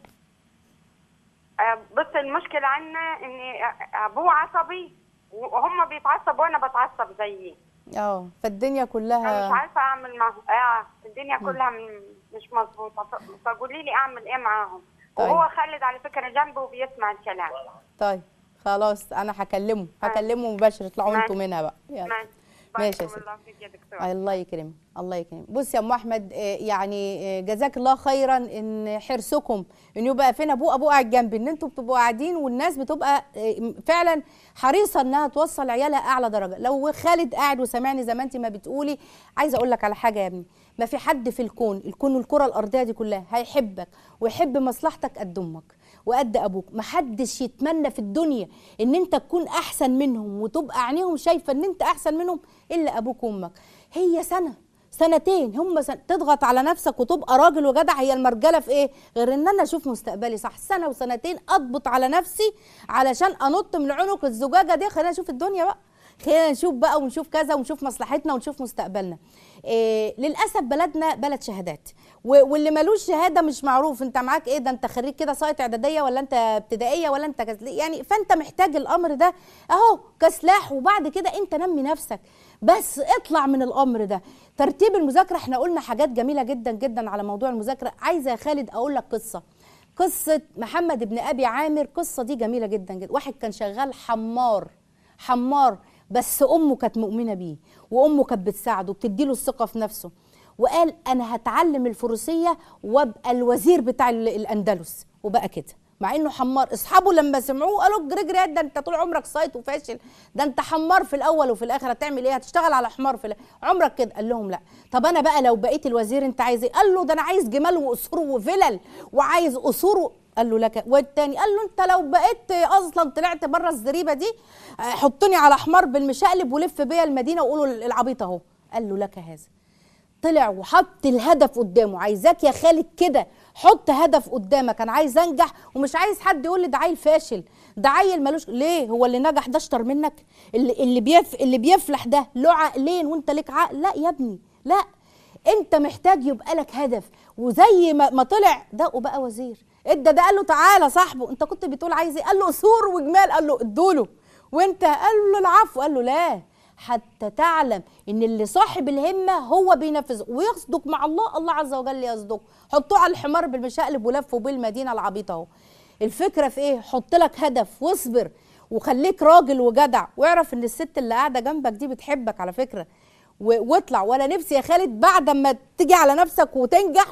آه، بص المشكله عنا ان ابوه عصبي وهم بيتعصبوا وانا بتعصب زيه اه فالدنيا انا مش كلها عارفه اعمل معهم اه الدنيا كلها م- مش مظبوطه ف- فقولي لي اعمل ايه معاهم طيب. وهو خالد على فكره جنبي وبيسمع الكلام طيب خلاص انا هكلمه هكلمه مباشر اطلعوا ماشي. انتوا منها بقى يلا. ماشي ماشي يا بارك ستي. الله فيك يا دكتور الله يكرمك الله يكرمك بص يا ام احمد آه، يعني آه، جزاك الله خيرا ان حرصكم ان يبقى فين ابوه ابوه قاعد جنبي ان انتوا بتبقوا قاعدين والناس بتبقى آه، فعلا حريصه انها توصل عيالها اعلى درجه لو خالد قاعد وسامعني زي ما انت ما بتقولي عايزه اقول لك على حاجه يا ابني ما في حد في الكون الكون الكره الارضيه دي كلها هيحبك ويحب مصلحتك قد امك وقد ابوك محدش يتمنى في الدنيا ان انت تكون احسن منهم وتبقى عينيهم شايفه ان انت احسن منهم الا ابوك وامك هي سنه سنتين هم سنة تضغط على نفسك وتبقى راجل وجدع هي المرجله في ايه غير ان انا اشوف مستقبلي صح سنه وسنتين اضبط على نفسي علشان انط من عنق الزجاجه دي خلينا نشوف الدنيا بقى خلينا نشوف بقى ونشوف كذا ونشوف مصلحتنا ونشوف مستقبلنا إيه للاسف بلدنا بلد شهادات و- واللي ملوش شهاده مش معروف انت معاك ايه ده انت خريج كده سايت اعداديه ولا انت ابتدائيه ولا انت كز... يعني فانت محتاج الامر ده اهو كسلاح وبعد كده انت نمي نفسك بس اطلع من الامر ده ترتيب المذاكره احنا قلنا حاجات جميله جدا جدا على موضوع المذاكره عايزه يا خالد اقول لك قصه قصه محمد بن ابي عامر قصه دي جميله جدا جدا واحد كان شغال حمار حمار بس امه كانت مؤمنه بيه وامه كانت بتساعده وبتديله الثقه في نفسه وقال انا هتعلم الفروسيه وابقى الوزير بتاع ال- الاندلس وبقى كده مع انه حمار اصحابه لما سمعوه قالوا اجري اجري ده انت طول عمرك صايت وفاشل ده انت حمار في الاول وفي الاخر هتعمل ايه هتشتغل على حمار في الآخر. عمرك كده قال لهم لا طب انا بقى لو بقيت الوزير انت عايز ايه قال له ده انا عايز جمال وقصور وفلل وعايز قصور و- قال له لك والتاني قال له انت لو بقيت اصلا طلعت بره الزريبه دي آه، حطني على حمار بالمشقلب ولف بيا المدينه وقولوا العبيط اهو قال له لك هذا طلع وحط الهدف قدامه عايزاك يا خالد كده حط هدف قدامك انا عايز انجح ومش عايز حد يقول لي ده عيل فاشل ده عيل ملوش ليه هو اللي نجح ده اشطر منك اللي اللي بيف اللي بيفلح ده له عقلين وانت ليك عقل لا يا ابني لا انت محتاج يبقى لك هدف وزي ما, ما طلع ده وبقى وزير ادى ده قال له تعالى صاحبه انت كنت بتقول عايز ايه قال له قصور وجمال قال له ادوله وانت قال له العفو قال له لا حتى تعلم ان اللي صاحب الهمه هو بينفذ ويصدق مع الله الله عز وجل يصدق حطوه على الحمار بالمشقلب ولفوا بيه المدينه العبيطه اهو الفكره في ايه حط لك هدف واصبر وخليك راجل وجدع واعرف ان الست اللي قاعده جنبك دي بتحبك على فكره و- واطلع وانا نفسي يا خالد بعد ما تيجي على نفسك وتنجح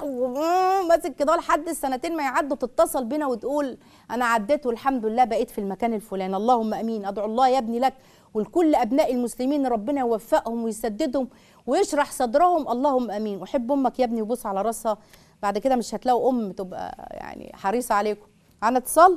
وماسك كده لحد السنتين ما يعدوا تتصل بينا وتقول انا عديت والحمد لله بقيت في المكان الفلاني اللهم امين ادعو الله يا ابني لك ولكل ابناء المسلمين ربنا يوفقهم ويسددهم ويشرح صدرهم اللهم امين وحب امك يا ابني وبوس على راسها بعد كده مش هتلاقوا ام تبقى يعني حريصه عليكم معانا اتصال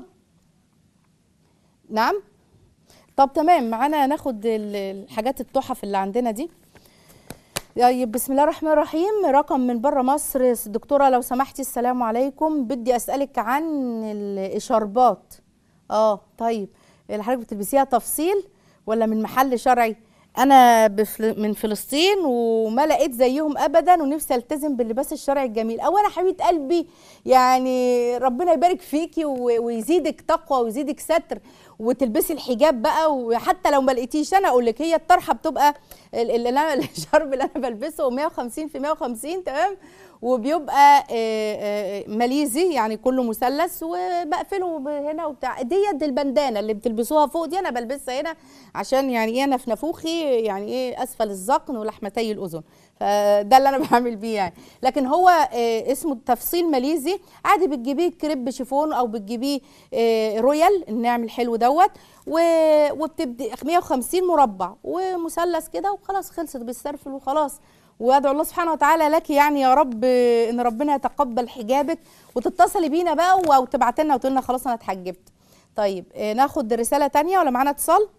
نعم طب تمام معانا ناخد ال- الحاجات التحف اللي عندنا دي طيب بسم الله الرحمن الرحيم رقم من بره مصر دكتوره لو سمحتي السلام عليكم بدي اسالك عن الاشاربات اه طيب اللي حضرتك بتلبسيها تفصيل ولا من محل شرعي انا بفل... من فلسطين وما لقيت زيهم ابدا ونفسي التزم باللباس الشرعي الجميل اولا حبيبه قلبي يعني ربنا يبارك فيكي و... ويزيدك تقوى ويزيدك ستر وتلبسي الحجاب بقى وحتى لو ما لقيتيش انا اقول لك هي الطرحه بتبقى ال- اللي انا الشرب اللي انا بلبسه 150 في 150 تمام وبيبقى آه، آه، ماليزي يعني كله مثلث وبقفله ب- هنا وبتاع ديت البندانه اللي بتلبسوها فوق دي انا بلبسها هنا عشان يعني ايه انا في نافوخي يعني ايه اسفل الذقن ولحمتي الاذن فده اللي انا بعمل بيه يعني لكن هو آه، اسمه تفصيل ماليزي عادي بتجيبيه كريب شيفون او بتجيبيه آه، رويال النعم الحلو دوت و- وبتبدي 150 مربع ومثلث كده وخلاص خلصت بالسرفل وخلاص وادعو الله سبحانه وتعالى لك يعني يا رب ان ربنا يتقبل حجابك وتتصلي بينا بقى و- وتبعت لنا وتقول لنا خلاص انا اتحجبت طيب آه، ناخد رساله تانية ولا معانا اتصال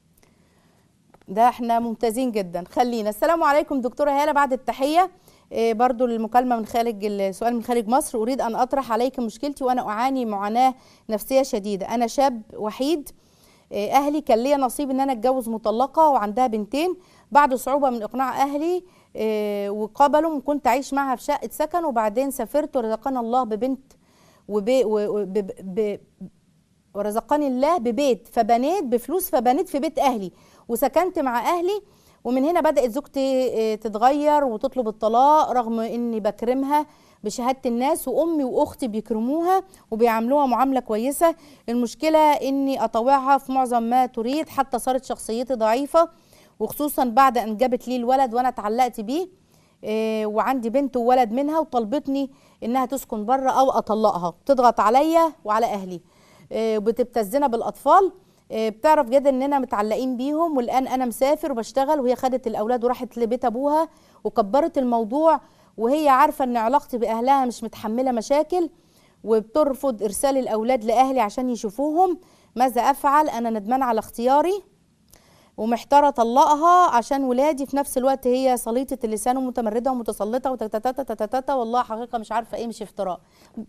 ده احنا ممتازين جدا خلينا السلام عليكم دكتوره هاله بعد التحيه إيه برضو المكالمه من خارج السؤال من خارج مصر اريد ان اطرح عليك مشكلتي وانا اعاني معاناه نفسيه شديده انا شاب وحيد آه، اهلي كان ليا نصيب ان انا اتجوز مطلقه وعندها بنتين بعد صعوبه من اقناع اهلي آه، وقبلوا وكنت اعيش معها في شقه سكن وبعدين سافرت ورزقنا الله ببنت وب... و... ب... ب... ورزقني الله ببيت فبنيت بفلوس فبنيت في بيت اهلي وسكنت مع اهلي ومن هنا بدات زوجتي آه، تتغير وتطلب الطلاق رغم اني بكرمها بشهاده الناس وامي واختي بيكرموها وبيعاملوها معامله كويسه المشكله اني اطوعها في معظم ما تريد حتى صارت شخصيتي ضعيفه وخصوصا بعد ان جابت لي الولد وانا اتعلقت بيه آه، وعندي بنت وولد منها وطلبتني انها تسكن بره او اطلقها بتضغط عليا وعلى اهلي آه، بتبتزنا بالاطفال آه، بتعرف جدا اننا متعلقين بيهم والان انا مسافر وبشتغل وهي خدت الاولاد وراحت لبيت ابوها وكبرت الموضوع وهي عارفه ان علاقتي باهلها مش متحمله مشاكل وبترفض ارسال الاولاد لاهلي عشان يشوفوهم ماذا افعل انا ندمان على اختياري ومحتاره اطلقها عشان ولادي في نفس الوقت هي صليطه اللسان ومتمرده ومتسلطه وتتتتتتتا والله حقيقه مش عارفه ايه مش افتراء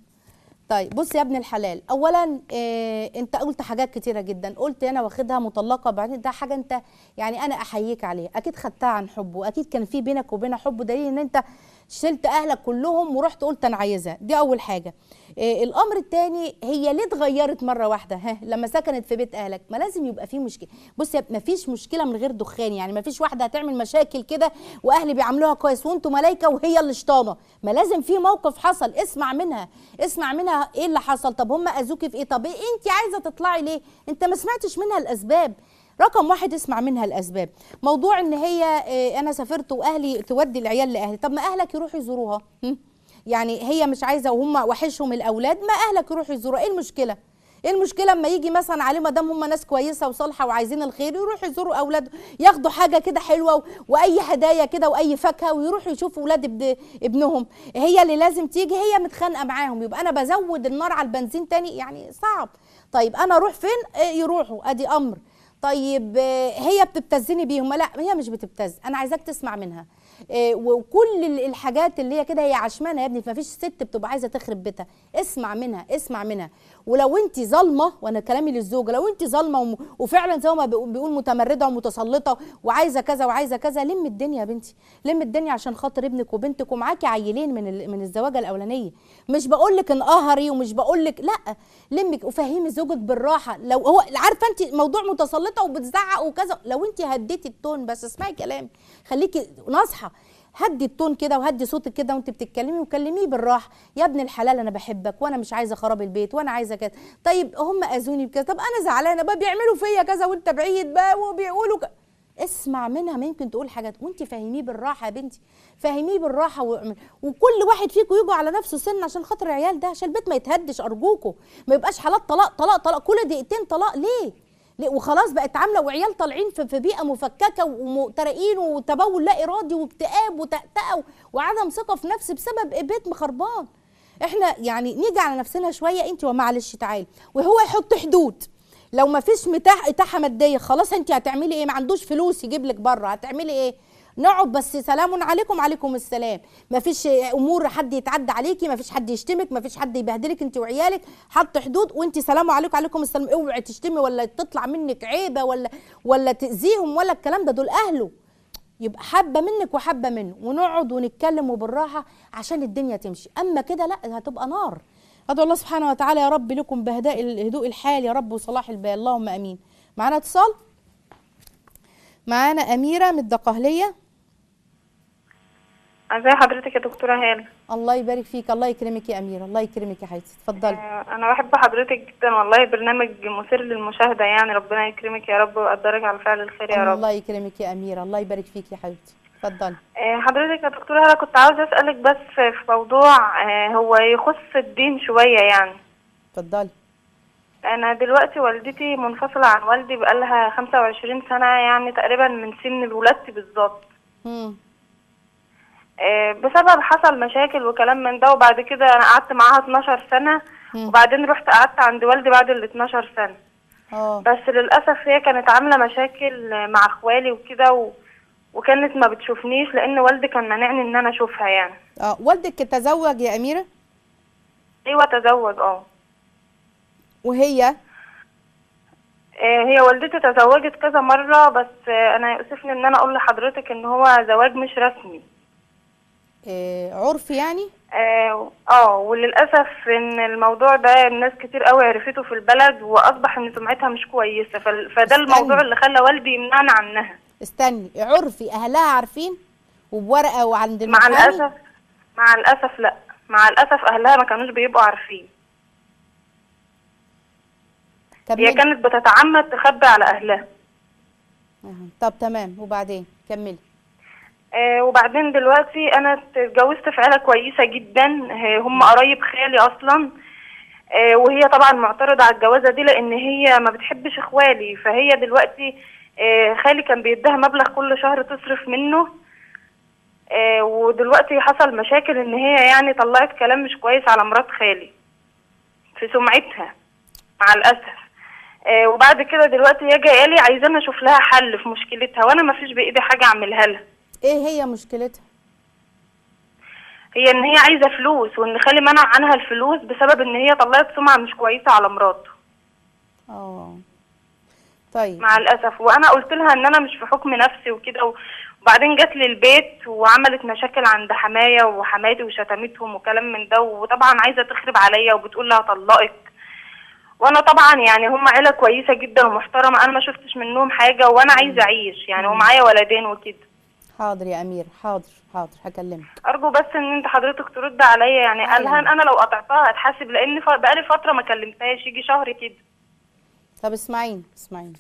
طيب بص يا ابن الحلال اولا إيه انت قلت حاجات كتيره جدا قلت انا واخدها مطلقه بعدين ده حاجه انت يعني انا احييك عليها اكيد خدتها عن حب واكيد كان في بينك وبينها حب دليل ان انت شلت اهلك كلهم ورحت قلت انا عايزها دي اول حاجه إيه الامر الثاني هي ليه اتغيرت مره واحده ها لما سكنت في بيت اهلك ما لازم يبقى في مشكله بص يا ما فيش مشكله من غير دخان يعني ما فيش واحده هتعمل مشاكل كده واهلي بيعاملوها كويس وانتوا ملايكه وهي اللي شطانه ما لازم في موقف حصل اسمع منها اسمع منها ايه اللي حصل طب هم اذوكي في ايه طب إيه انت عايزه تطلعي ليه انت ما سمعتش منها الاسباب رقم واحد اسمع منها الاسباب موضوع ان هي إيه، انا سافرت واهلي تودي العيال لاهلي طب ما اهلك يروحوا يزوروها هم؟ يعني هي مش عايزه وهم وحشهم الاولاد ما اهلك يروحوا يزوروها ايه المشكله ايه المشكله اما يجي مثلا عليه ما دام هم ناس كويسه وصالحه وعايزين الخير يروحوا يزوروا اولادهم ياخدوا حاجه كده حلوه و- واي هدايا كده واي فاكهه ويروحوا يشوفوا اولاد ابن ابنهم هي اللي لازم تيجي هي متخانقه معاهم يبقى انا بزود النار على البنزين تاني يعني صعب طيب انا اروح فين إيه يروحوا ادي امر طيب آه، هي بتبتزني بيهم لا هي مش بتبتز انا عايزاك تسمع منها آه، وكل ال- الحاجات اللي هي كده هي عشمانه يا ابني ما فيش ست بتبقى عايزه تخرب بيتها اسمع منها اسمع منها ولو انت ظالمه وانا كلامي للزوجه لو انت ظالمه وم- وفعلا زي ما بيقول بيقول متمرده ومتسلطه وعايزه كذا وعايزه كذا لم الدنيا يا بنتي لم الدنيا عشان خاطر ابنك وبنتك ومعاكي عيلين من ال- من الزواجه الاولانيه مش بقول لك انقهري ومش بقول لك لا لمك وفهمي زوجك بالراحه لو هو عارفه انت موضوع متسلطه وبتزعق وكذا لو انت هديتي التون بس اسمعي كلامي خليكي ناصحه هدي التون كده وهدي صوتك كده وانت بتتكلمي وكلميه بالراحه يا ابن الحلال انا بحبك وانا مش عايزه خراب البيت وانا عايزه كذا طيب هم اذوني بكذا طب انا زعلانه بقى بيعملوا فيا كذا وانت بعيد بقى وبيقولوا ك... اسمع منها ما يمكن تقول حاجات وانت فهميه بالراحه يا بنتي فهميه بالراحه واعمل- وكل واحد فيكم يجوا على نفسه سن عشان خاطر العيال ده عشان البيت ما يتهدش ارجوكوا ما يبقاش حالات طلاق طلاق طلاق كل دقيقتين طلاق ليه ليه؟ وخلاص بقت عامله وعيال طالعين في في بيئه مفككه ومترقين وتبول لا ارادي واكتئاب وتأتأة وعدم ثقه في نفس بسبب بيت مخربان احنا يعني نيجي على نفسنا شويه انت ومعلش تعالي وهو يحط حدود لو ما فيش متاح اتاحه ماديه خلاص انت هتعملي ايه ما عندوش فلوس يجيب لك بره هتعملي ايه نقعد بس سلام عليكم عليكم السلام ما فيش امور حد يتعدى عليكي ما فيش حد يشتمك ما فيش حد يبهدلك انت وعيالك حط حدود وانت سلام عليكم عليكم السلام اوعي تشتمي ولا تطلع منك عيبه ولا ولا تاذيهم ولا الكلام ده دول اهله يبقى حبه منك وحبه منه ونقعد ونتكلم وبالراحه عشان الدنيا تمشي اما كده لا هتبقى نار ادعو الله سبحانه وتعالى يا رب لكم بهداء الهدوء الحال يا رب وصلاح البال اللهم امين معانا اتصال معانا اميره من الدقهليه ازي حضرتك يا دكتورة هالة الله يبارك فيك الله يكرمك يا اميره الله يكرمك يا حبيبتي اتفضلي آه، انا بحب حضرتك جدا والله برنامج مثير للمشاهدة يعني ربنا يكرمك يا رب ويقدرك على فعل الخير يا رب الله يكرمك يا اميره الله يبارك فيك يا حبيبتي اتفضلي آه، حضرتك يا دكتورة هالة كنت عاوزة اسألك بس في موضوع آه، هو يخص الدين شوية يعني اتفضلي انا دلوقتي والدتي منفصلة عن والدي بقالها 25 سنة يعني تقريبا من سن ولادتي بالظبط امم آه، بسبب حصل مشاكل وكلام من ده وبعد كده انا قعدت معاها 12 سنة مم. وبعدين رحت قعدت عند والدي بعد ال 12 سنة اه بس للأسف هي كانت عاملة مشاكل مع اخوالي وكده و... وكانت ما بتشوفنيش لأن والدي كان مانعني إن أنا أشوفها يعني اه والدك تزوج يا اميره أيوة تزوج اه وهي آه، هي والدتي تزوجت كذا مرة بس آه، أنا يؤسفني إن أنا أقول لحضرتك إن هو زواج مش رسمي آه عرفي يعني اه آه، وللأسف إن الموضوع ده الناس كتير قوي عرفته في البلد وأصبح إن سمعتها مش كويسة فال- فده استني. الموضوع اللي خلى والدي يمنعنا عنها استني عرفي اهلها عارفين وبورقه وعند مع المحامي الأسف مع الأسف لأ مع الأسف أهلها ما كانوش بيبقوا عارفين هي كملي كانت بتتعمد تخبي على أهلها أها. طب تمام وبعدين كملي آه وبعدين دلوقتي انا اتجوزت في عيله كويسه جدا آه، هم قرايب خالي اصلا آه وهي طبعا معترضه على الجوازه دي لان هي ما بتحبش اخوالي فهي دلوقتي آه خالي كان بيديها مبلغ كل شهر تصرف منه آه ودلوقتي حصل مشاكل ان هي يعني طلعت كلام مش كويس على مرات خالي في سمعتها مع الاسف آه وبعد كده دلوقتي هي جايه لي عايزاني اشوف لها حل في مشكلتها وانا ما فيش بايدي حاجه اعملها لها ايه هي مشكلتها هي ان هي عايزه فلوس وان خالي منع عنها الفلوس بسبب ان هي طلعت سمعه مش كويسه على مراته اه طيب مع الاسف وانا قلت لها ان انا مش في حكم نفسي وكده و- وبعدين جت لي البيت وعملت مشاكل عند حماية وحماتي وشتمتهم وكلام من ده وطبعا عايزه تخرب عليا وبتقول لها هطلقك وانا طبعا يعني هم عيله كويسه جدا ومحترمه انا ما شفتش منهم حاجه وانا عايزه اعيش يعني ومعايا ولدين وكده حاضر يا امير حاضر حاضر هكلمك ارجو بس ان انت حضرتك ترد عليا يعني الهان انا لو قطعتها هتحاسب لان ف- بقالي فتره ما كلمتهاش يجي شهر كده طب اسمعيني اسمعيني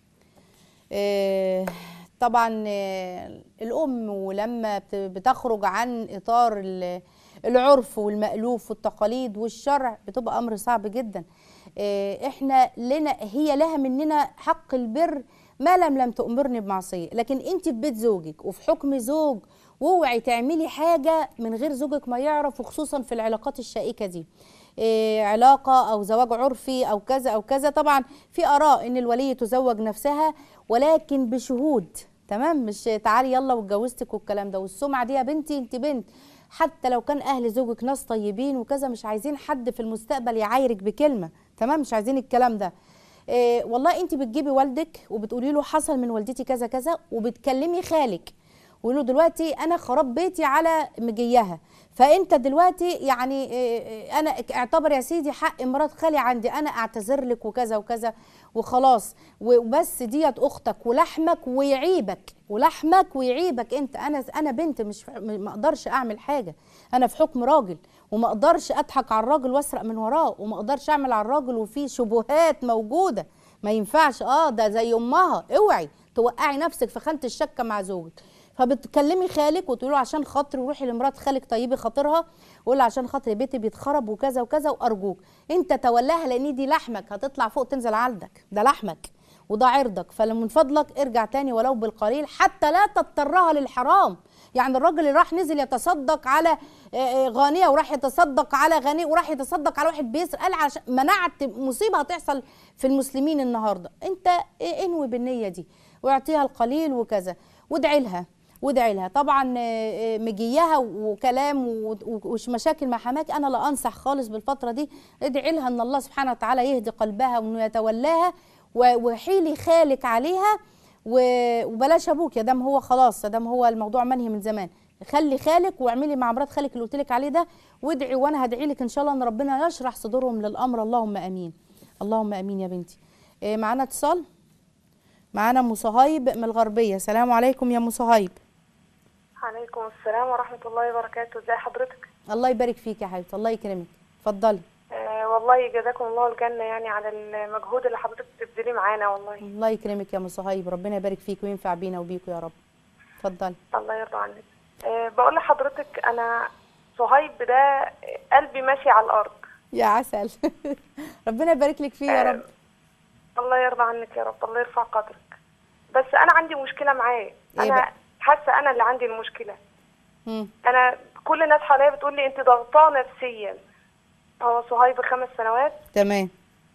إيه طبعا آه، الام ولما بت- بتخرج عن اطار ال- العرف والمألوف والتقاليد والشرع بتبقى امر صعب جدا إيه احنا لنا هي لها مننا حق البر ما لم لم تأمرني بمعصيه لكن انت في بيت زوجك وفي حكم زوج واوعي تعملي حاجه من غير زوجك ما يعرف وخصوصا في العلاقات الشائكه دي إيه علاقه او زواج عرفي او كذا او كذا طبعا في اراء ان الوليه تزوج نفسها ولكن بشهود تمام مش تعالي يلا واتجوزتك والكلام ده والسمعه دي يا بنتي انت بنت حتى لو كان اهل زوجك ناس طيبين وكذا مش عايزين حد في المستقبل يعايرك بكلمه تمام مش عايزين الكلام ده إيه والله انت بتجيبي والدك وبتقولي له حصل من والدتي كذا كذا وبتكلمي خالك ويقول له دلوقتي انا خراب بيتي على مجيها فانت دلوقتي يعني إيه إيه انا اعتبر يا سيدي حق مرات خالي عندي انا اعتذر لك وكذا وكذا وخلاص وبس ديت اختك ولحمك ويعيبك ولحمك ويعيبك انت انا انا بنت مش ما اقدرش اعمل حاجه انا في حكم راجل وما اقدرش اضحك على الراجل واسرق من وراه وما اقدرش اعمل على الراجل وفي شبهات موجوده ما ينفعش اه ده زي امها اوعي توقعي نفسك في خانه الشكه مع زوجك فبتكلمي خالك وتقولي له عشان خاطري وروحي لمرات خالك طيبي خاطرها وقول له عشان خاطري بيتي بيتخرب وكذا وكذا وارجوك انت تولاها لان دي لحمك هتطلع فوق تنزل عندك ده لحمك وده عرضك فمن فضلك ارجع تاني ولو بالقليل حتى لا تضطرها للحرام يعني الراجل اللي راح نزل يتصدق على آه، آه، غانيه وراح يتصدق على غني وراح يتصدق على واحد بيسرق قال عشان منعت مصيبه هتحصل في المسلمين النهارده انت إيه انوي بالنيه دي واعطيها القليل وكذا وادعي لها وادعي لها طبعا آه، آه، مجيها وكلام و- و- ومشاكل مع حماك انا لا انصح خالص بالفتره دي ادعي لها ان الله سبحانه وتعالى يهدي قلبها وانه يتولاها و- وحيلي خالك عليها و- وبلاش ابوك يا دام هو خلاص يا دام هو الموضوع منهي من زمان خلي خالك واعملي مع مرات خالك اللي قلت لك عليه ده وادعي وانا هدعي لك ان شاء الله ان ربنا يشرح صدورهم للامر اللهم امين اللهم امين يا بنتي إيه معانا اتصال معانا ام صهيب من الغربيه السلام عليكم يا ام صهيب عليكم السلام ورحمة الله وبركاته ازي حضرتك الله يبارك فيك يا حبيبتي الله يكرمك اتفضلي آه والله جزاكم الله الجنة يعني على المجهود اللي حضرتك بتبذليه معانا والله الله يكرمك يا ام صهيب ربنا يبارك فيك وينفع بينا وبيكوا يا رب اتفضلي الله يرضى عنك آه بقول لحضرتك انا صهيب ده قلبي ماشي على الارض يا عسل ربنا يبارك لك فيه يا رب الله يرضى عنك يا رب الله يرفع قدرك بس انا عندي مشكلة معاه إيه انا بقى؟ حاسة انا اللي عندي المشكلة مم. انا كل الناس حواليا بتقول لي انت ضغطاه نفسيا هو صهيب خمس سنوات تمام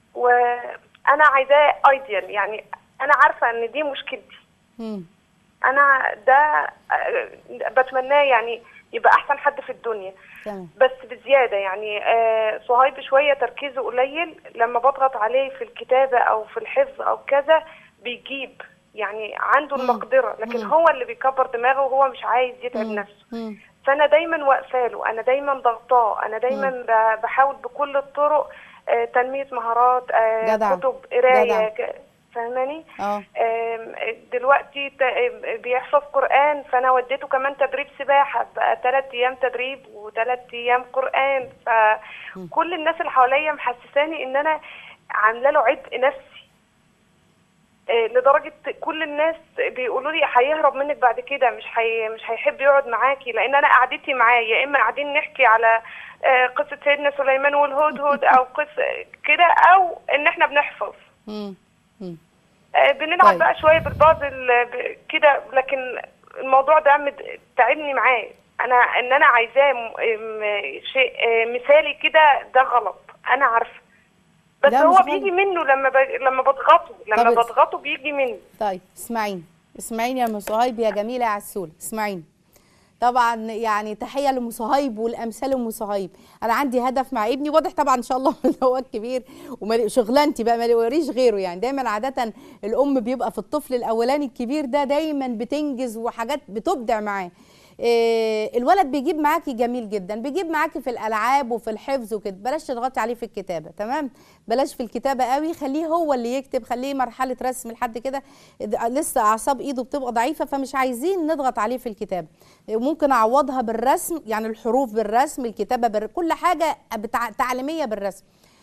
وانا عايزاه ايديال يعني انا عارفه ان دي مشكلتي مم. انا ده آه، بتمناه يعني يبقى احسن حد في الدنيا تمام بس بزياده يعني آه صهيب شويه تركيزه قليل لما بضغط عليه في الكتابه او في الحفظ او كذا بيجيب يعني عنده المقدره لكن هو اللي بيكبر دماغه وهو مش عايز يتعب نفسه مم. فانا دايما واقفه له انا دايما ضغطاه انا دايما ب- بحاول بكل الطرق آه، تنميه مهارات آه، جدع. كتب قرايه جدع. ك- فاهماني اه آم، دلوقتي ت- آم، بيحفظ قرآن فأنا وديته كمان تدريب سباحة بقى ثلاث أيام تدريب وثلاث أيام قرآن فكل الناس اللي حواليا محسساني إن أنا عاملة له عبء نفسي آه، لدرجة كل الناس بيقولوا لي هيهرب منك بعد كده مش هي مش هيحب يقعد معاكي لأن أنا قعدتي معاه يا إما قاعدين نحكي على آه، قصة سيدنا سليمان والهدهد أو قصة كده أو إن إحنا بنحفظ مم. مم. آه، بنلعب طيب. بقى شويه بالبازل آه، ب- كده لكن الموضوع ده مد- تعبني معاه انا ان انا عايزاه م- م- شيء آه، مثالي كده ده غلط انا عارفه بس لا، هو مش بيجي غلط. منه لما ب... لما بضغطه لما طب- بضغطه بيجي منه طيب اسمعيني اسمعيني يا ام صهيب يا جميله يا عسول اسمعيني طبعا يعني تحيه لام صهيب والامثال ام صهيب انا عندي هدف مع ابني واضح طبعا ان شاء الله ان هو الكبير وشغلانتي بقى ما وريش غيره يعني دايما عاده الام بيبقى في الطفل الاولاني الكبير ده دايما بتنجز وحاجات بتبدع معاه إيه الولد بيجيب معاكي جميل جدا بيجيب معاكي في الالعاب وفي الحفظ وكده بلاش تضغطي عليه في الكتابه تمام بلاش في الكتابه قوي خليه هو اللي يكتب خليه مرحله رسم لحد كده ده لسه اعصاب ايده بتبقى ضعيفه فمش عايزين نضغط عليه في الكتابه ممكن اعوضها بالرسم يعني الحروف بالرسم الكتابه بال... كل حاجه بتع... تعليميه بالرسم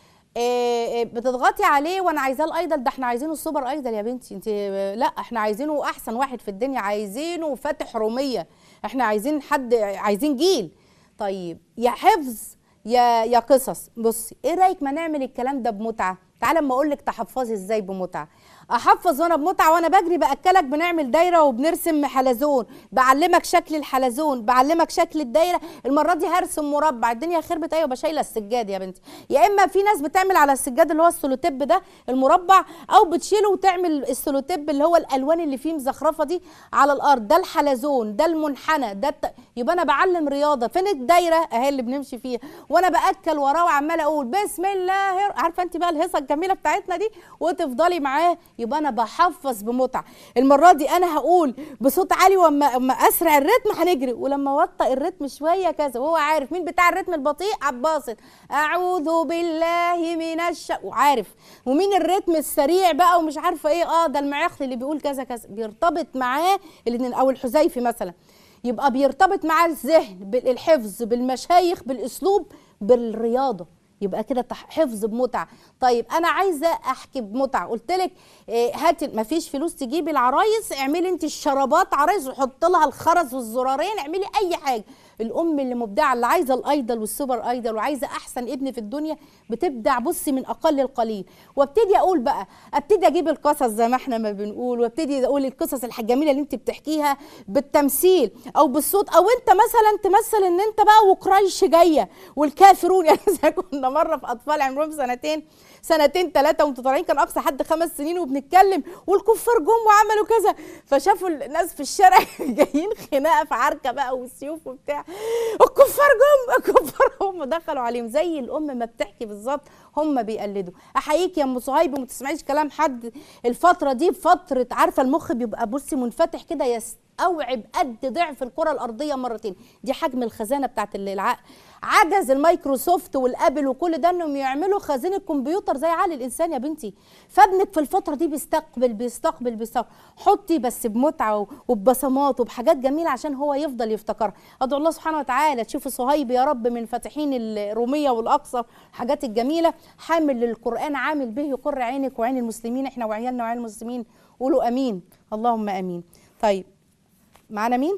إيه إيه بتضغطي عليه وانا عايزاه الايدل ده احنا عايزينه السوبر ايدل يا بنتي انت لا احنا عايزينه احسن واحد في الدنيا عايزينه فاتح روميه احنا عايزين حد عايزين جيل طيب يا حفظ يا يا قصص بصي ايه رايك ما نعمل الكلام ده بمتعه تعالى اما اقول لك تحفظي ازاي بمتعه احفظ وانا بمتعه وانا بجري باكلك بنعمل دايره وبنرسم حلزون بعلمك شكل الحلزون بعلمك شكل الدايره المره دي هرسم مربع الدنيا خربت ايوه بشايله السجاد يا بنتي يا اما في ناس بتعمل على السجاد اللي هو السولوتيب ده المربع او بتشيله وتعمل السولوتيب اللي هو الالوان اللي فيه مزخرفه دي على الارض ده الحلزون ده المنحنى ده الت... يبقى انا بعلم رياضه فين الدايره اهي اللي بنمشي فيها وانا باكل وراه وعماله اقول بسم الله عارفه انت بقى الهيصه الجميله بتاعتنا دي وتفضلي معاه يبقى انا بحفظ بمتعه المره دي انا هقول بصوت عالي واما اما اسرع الريتم هنجري ولما اوطى الريتم شويه كذا وهو عارف مين بتاع الريتم البطيء عباسط اعوذ بالله من الش وعارف ومين الريتم السريع بقى ومش عارفه ايه اه ده المعيخلي اللي بيقول كذا كذا بيرتبط معاه الاثنين او الحذيفي مثلا يبقى بيرتبط معاه الذهن بالحفظ بالمشايخ بالاسلوب بالرياضه يبقى كده تح- حفظ بمتعه طيب انا عايزه احكي بمتعه قلت لك إيه هاتي ما فيش فلوس تجيبي العرايس اعملي انت الشرابات عرايس وحط لها الخرز والزرارين اعملي اي حاجه الام اللي مبدعه اللي عايزه الايدل والسوبر ايدل وعايزه احسن ابن في الدنيا بتبدع بصي من اقل القليل وابتدي اقول بقى ابتدي اجيب القصص زي ما احنا ما بنقول وابتدي اقول القصص الجميله اللي انت بتحكيها بالتمثيل او بالصوت او انت مثلا تمثل ان انت بقى وقريش جايه والكافرون يعني زي كنا مره في اطفال عمرهم سنتين سنتين ثلاثه وانتوا طالعين كان اقصى حد خمس سنين وبنتكلم والكفار جم وعملوا كذا فشافوا الناس في الشارع جايين خناقه في عركه بقى والسيوف وبتاع الكفار جم الكفار هم دخلوا عليهم زي الام ما بتحكي بالظبط هم بيقلدوا احييك يا ام صهيب وما تسمعيش كلام حد الفتره دي فتره عارفه المخ بيبقى بصي منفتح كده يستوعب قد ضعف الكره الارضيه مرتين دي حجم الخزانه بتاعت العقل عجز المايكروسوفت والابل وكل ده انهم يعملوا خزينه كمبيوتر زي عقل الانسان يا بنتي فابنك في الفتره دي بيستقبل بيستقبل بيستقبل حطي بس بمتعه وببصمات وبحاجات جميله عشان هو يفضل يفتكرها ادعو الله سبحانه وتعالى تشوفي صهيب يا رب من فاتحين الروميه والاقصى الحاجات الجميله حامل للقران عامل به يقر عينك وعين المسلمين احنا وعيالنا وعين المسلمين قولوا امين اللهم امين طيب معانا مين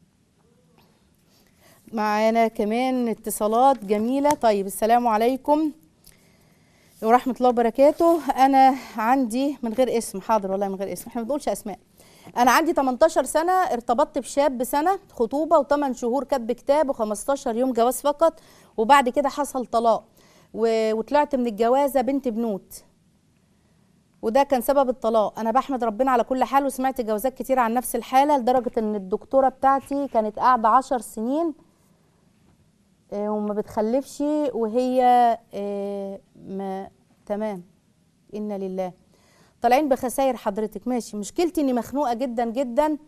معانا كمان اتصالات جميلة طيب السلام عليكم ورحمة الله وبركاته أنا عندي من غير اسم حاضر والله من غير اسم احنا ما بنقولش أسماء أنا عندي 18 سنة ارتبطت بشاب سنة خطوبة و8 شهور كتب كتاب و15 يوم جواز فقط وبعد كده حصل طلاق و- وطلعت من الجوازة بنت بنوت وده كان سبب الطلاق انا بحمد ربنا على كل حال وسمعت جوازات كتير عن نفس الحاله لدرجه ان الدكتوره بتاعتي كانت قاعده عشر سنين آه، وما بتخلفش وهي آه، ما تمام انا لله طالعين بخسائر حضرتك ماشي مشكلتي اني مخنوقه جدا جدا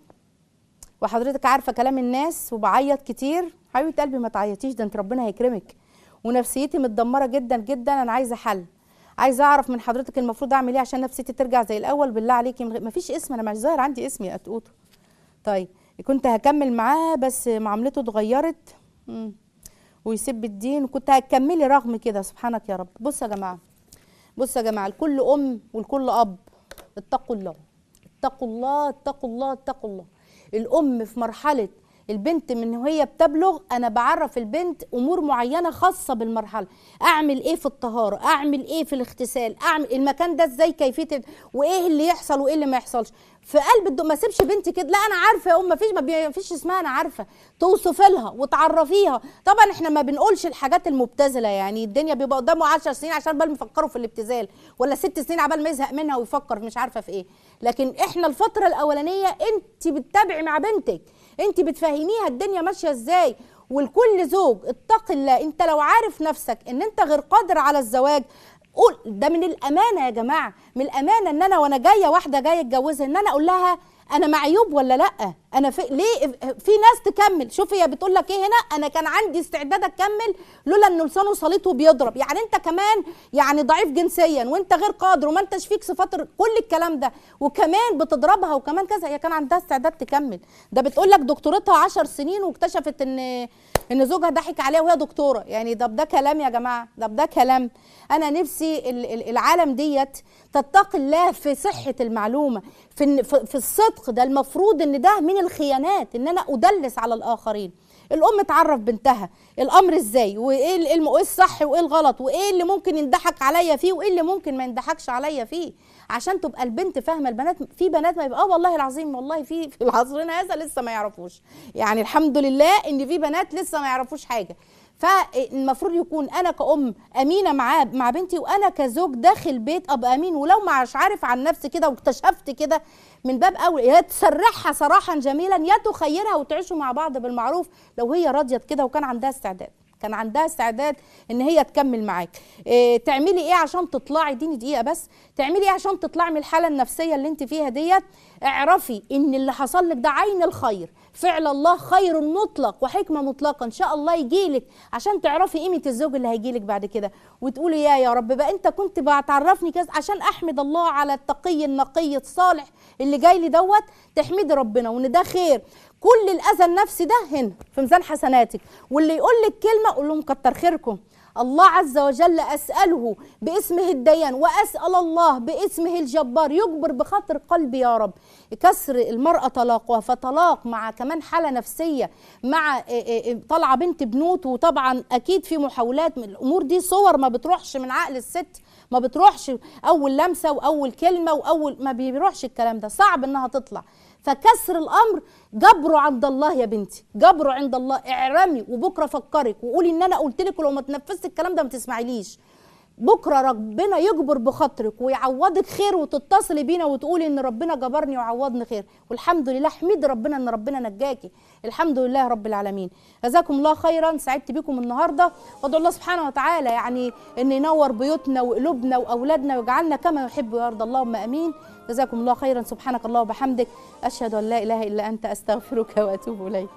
وحضرتك عارفه كلام الناس وبعيط كتير حبيبه قلبي ما تعيطيش ده انت ربنا هيكرمك ونفسيتي متدمره جدا جدا انا عايزه حل عايزه اعرف من حضرتك المفروض اعمل ايه عشان نفسيتي ترجع زي الاول بالله عليكي من غير- مفيش اسم انا مش ظاهر عندي اسمي يا قطقوطه طيب كنت هكمل معاه بس معاملته اتغيرت مم. ويسب الدين وكنت هتكملي رغم كده سبحانك يا رب بصوا يا جماعه بصوا يا جماعه لكل ام ولكل اب اتقوا الله اتقوا الله اتقوا الله اتقوا الله الام في مرحله البنت من وهي بتبلغ انا بعرف البنت امور معينه خاصه بالمرحله اعمل ايه في الطهاره اعمل ايه في الاغتسال اعمل المكان ده ازاي كيفيه ال- وايه اللي يحصل وايه اللي ما يحصلش في قلب الدو ما سيبش بنتي كده لا انا عارفه يا ام ما فيش ما بي- فيش اسمها انا عارفه توصفي لها وتعرفيها طبعا احنا ما بنقولش الحاجات المبتذله يعني الدنيا بيبقى قدامه 10 سنين عشان بال مفكروا في الابتذال ولا ست سنين عبال ما يزهق منها ويفكر مش عارفه في ايه لكن احنا الفتره الاولانيه انت بتتابعي مع بنتك انت بتفهميها الدنيا ماشيه ازاي والكل زوج اتق الله انت لو عارف نفسك ان انت غير قادر على الزواج قول ده من الامانه يا جماعه من الامانه ان انا وانا جايه واحده جايه اتجوزها ان انا اقول لها انا معيوب ولا لا انا في ليه في ناس تكمل شوفي هي بتقول لك ايه هنا انا كان عندي استعداد اكمل لولا ان لسانه سليط وبيضرب يعني انت كمان يعني ضعيف جنسيا وانت غير قادر وما انتش فيك صفات ال- كل الكلام ده وكمان بتضربها وكمان كذا هي كان عندها استعداد تكمل ده بتقول لك دكتورتها 10 سنين واكتشفت ان ان زوجها ضحك عليها وهي دكتوره يعني ده ده كلام يا جماعه ده ده كلام انا نفسي ال- ال- العالم ديت تتقي الله في صحه المعلومه في إن- في في الصدق ده المفروض ان ده من الخيانات ان انا ادلس على الاخرين الام تعرف بنتها الامر ازاي وايه ال- الم- إيه الصح وايه الغلط وايه اللي ممكن ينضحك عليا فيه وايه اللي ممكن ما ينضحكش عليا فيه عشان تبقى البنت فاهمه البنات في بنات ما يبقى اه والله العظيم والله في في عصرنا هذا لسه ما يعرفوش يعني الحمد لله ان في بنات لسه ما يعرفوش حاجه فالمفروض يكون انا كأم امينه مع مع بنتي وانا كزوج داخل بيت ابقى امين ولو مش عارف عن نفسي كده واكتشفت كده من باب اول يا تسرحها صراحا جميلا يا تخيرها وتعيشوا مع بعض بالمعروف لو هي رضيت كده وكان عندها استعداد كان عندها استعداد ان هي تكمل معاك إيه تعملي ايه عشان تطلعي اديني دقيقه بس تعملي ايه عشان تطلعي من الحاله النفسيه اللي انت فيها ديت اعرفي ان اللي حصل لك ده عين الخير فعل الله خير مطلق وحكمه مطلقه ان شاء الله يجيلك عشان تعرفي قيمه الزوج اللي هيجيلك بعد كده وتقولي يا يا رب بقى انت كنت بتعرفني كذا عشان احمد الله على التقي النقي الصالح اللي جاي لي دوت تحمدي ربنا وان ده خير كل الاذى النفسي ده هنا في ميزان حسناتك واللي يقول لك كلمه قول لهم كتر خيركم الله عز وجل اساله باسمه الديان واسال الله باسمه الجبار يجبر بخاطر قلبي يا رب كسر المراه طلاقها فطلاق مع كمان حاله نفسيه مع إيه إيه طالعه بنت بنوت وطبعا اكيد في محاولات من الامور دي صور ما بتروحش من عقل الست ما بتروحش اول لمسه واول كلمه واول ما بيروحش الكلام ده صعب انها تطلع فكسر الامر جبره عند الله يا بنتي جبره عند الله اعرمي وبكره فكرك وقولي ان انا قلت لك ولو ما تنفذت الكلام ده ما تسمعيليش بكره ربنا يجبر بخاطرك ويعوضك خير وتتصلي بينا وتقولي ان ربنا جبرني وعوضني خير والحمد لله احمدي ربنا ان ربنا نجاكي الحمد لله رب العالمين جزاكم الله خيرا سعدت بكم النهارده وادعو الله سبحانه وتعالى يعني ان ينور بيوتنا وقلوبنا واولادنا ويجعلنا كما يحب ويرضى اللهم امين جزاكم الله خيرا سبحانك الله وبحمدك اشهد ان لا اله الا انت استغفرك واتوب اليك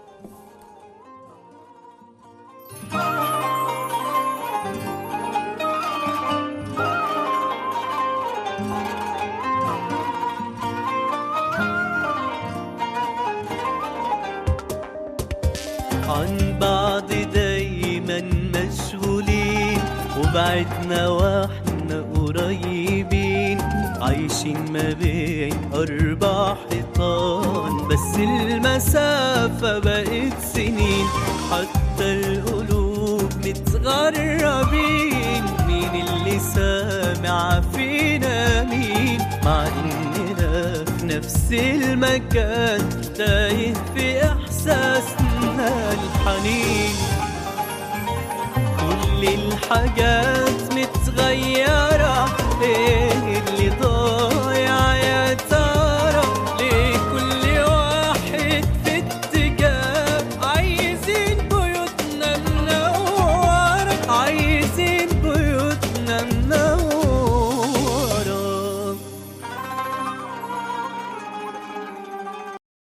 عن بعض دايما مشغولين وبعدنا واحنا قريبين عايشين ما بين أربع حيطان بس المسافة بقت سنين حتى القلوب متغربين مين اللي سامع فينا مين مع إننا في نفس المكان تايه في إحساسنا الحنين كل الحاجات متغيرة ايه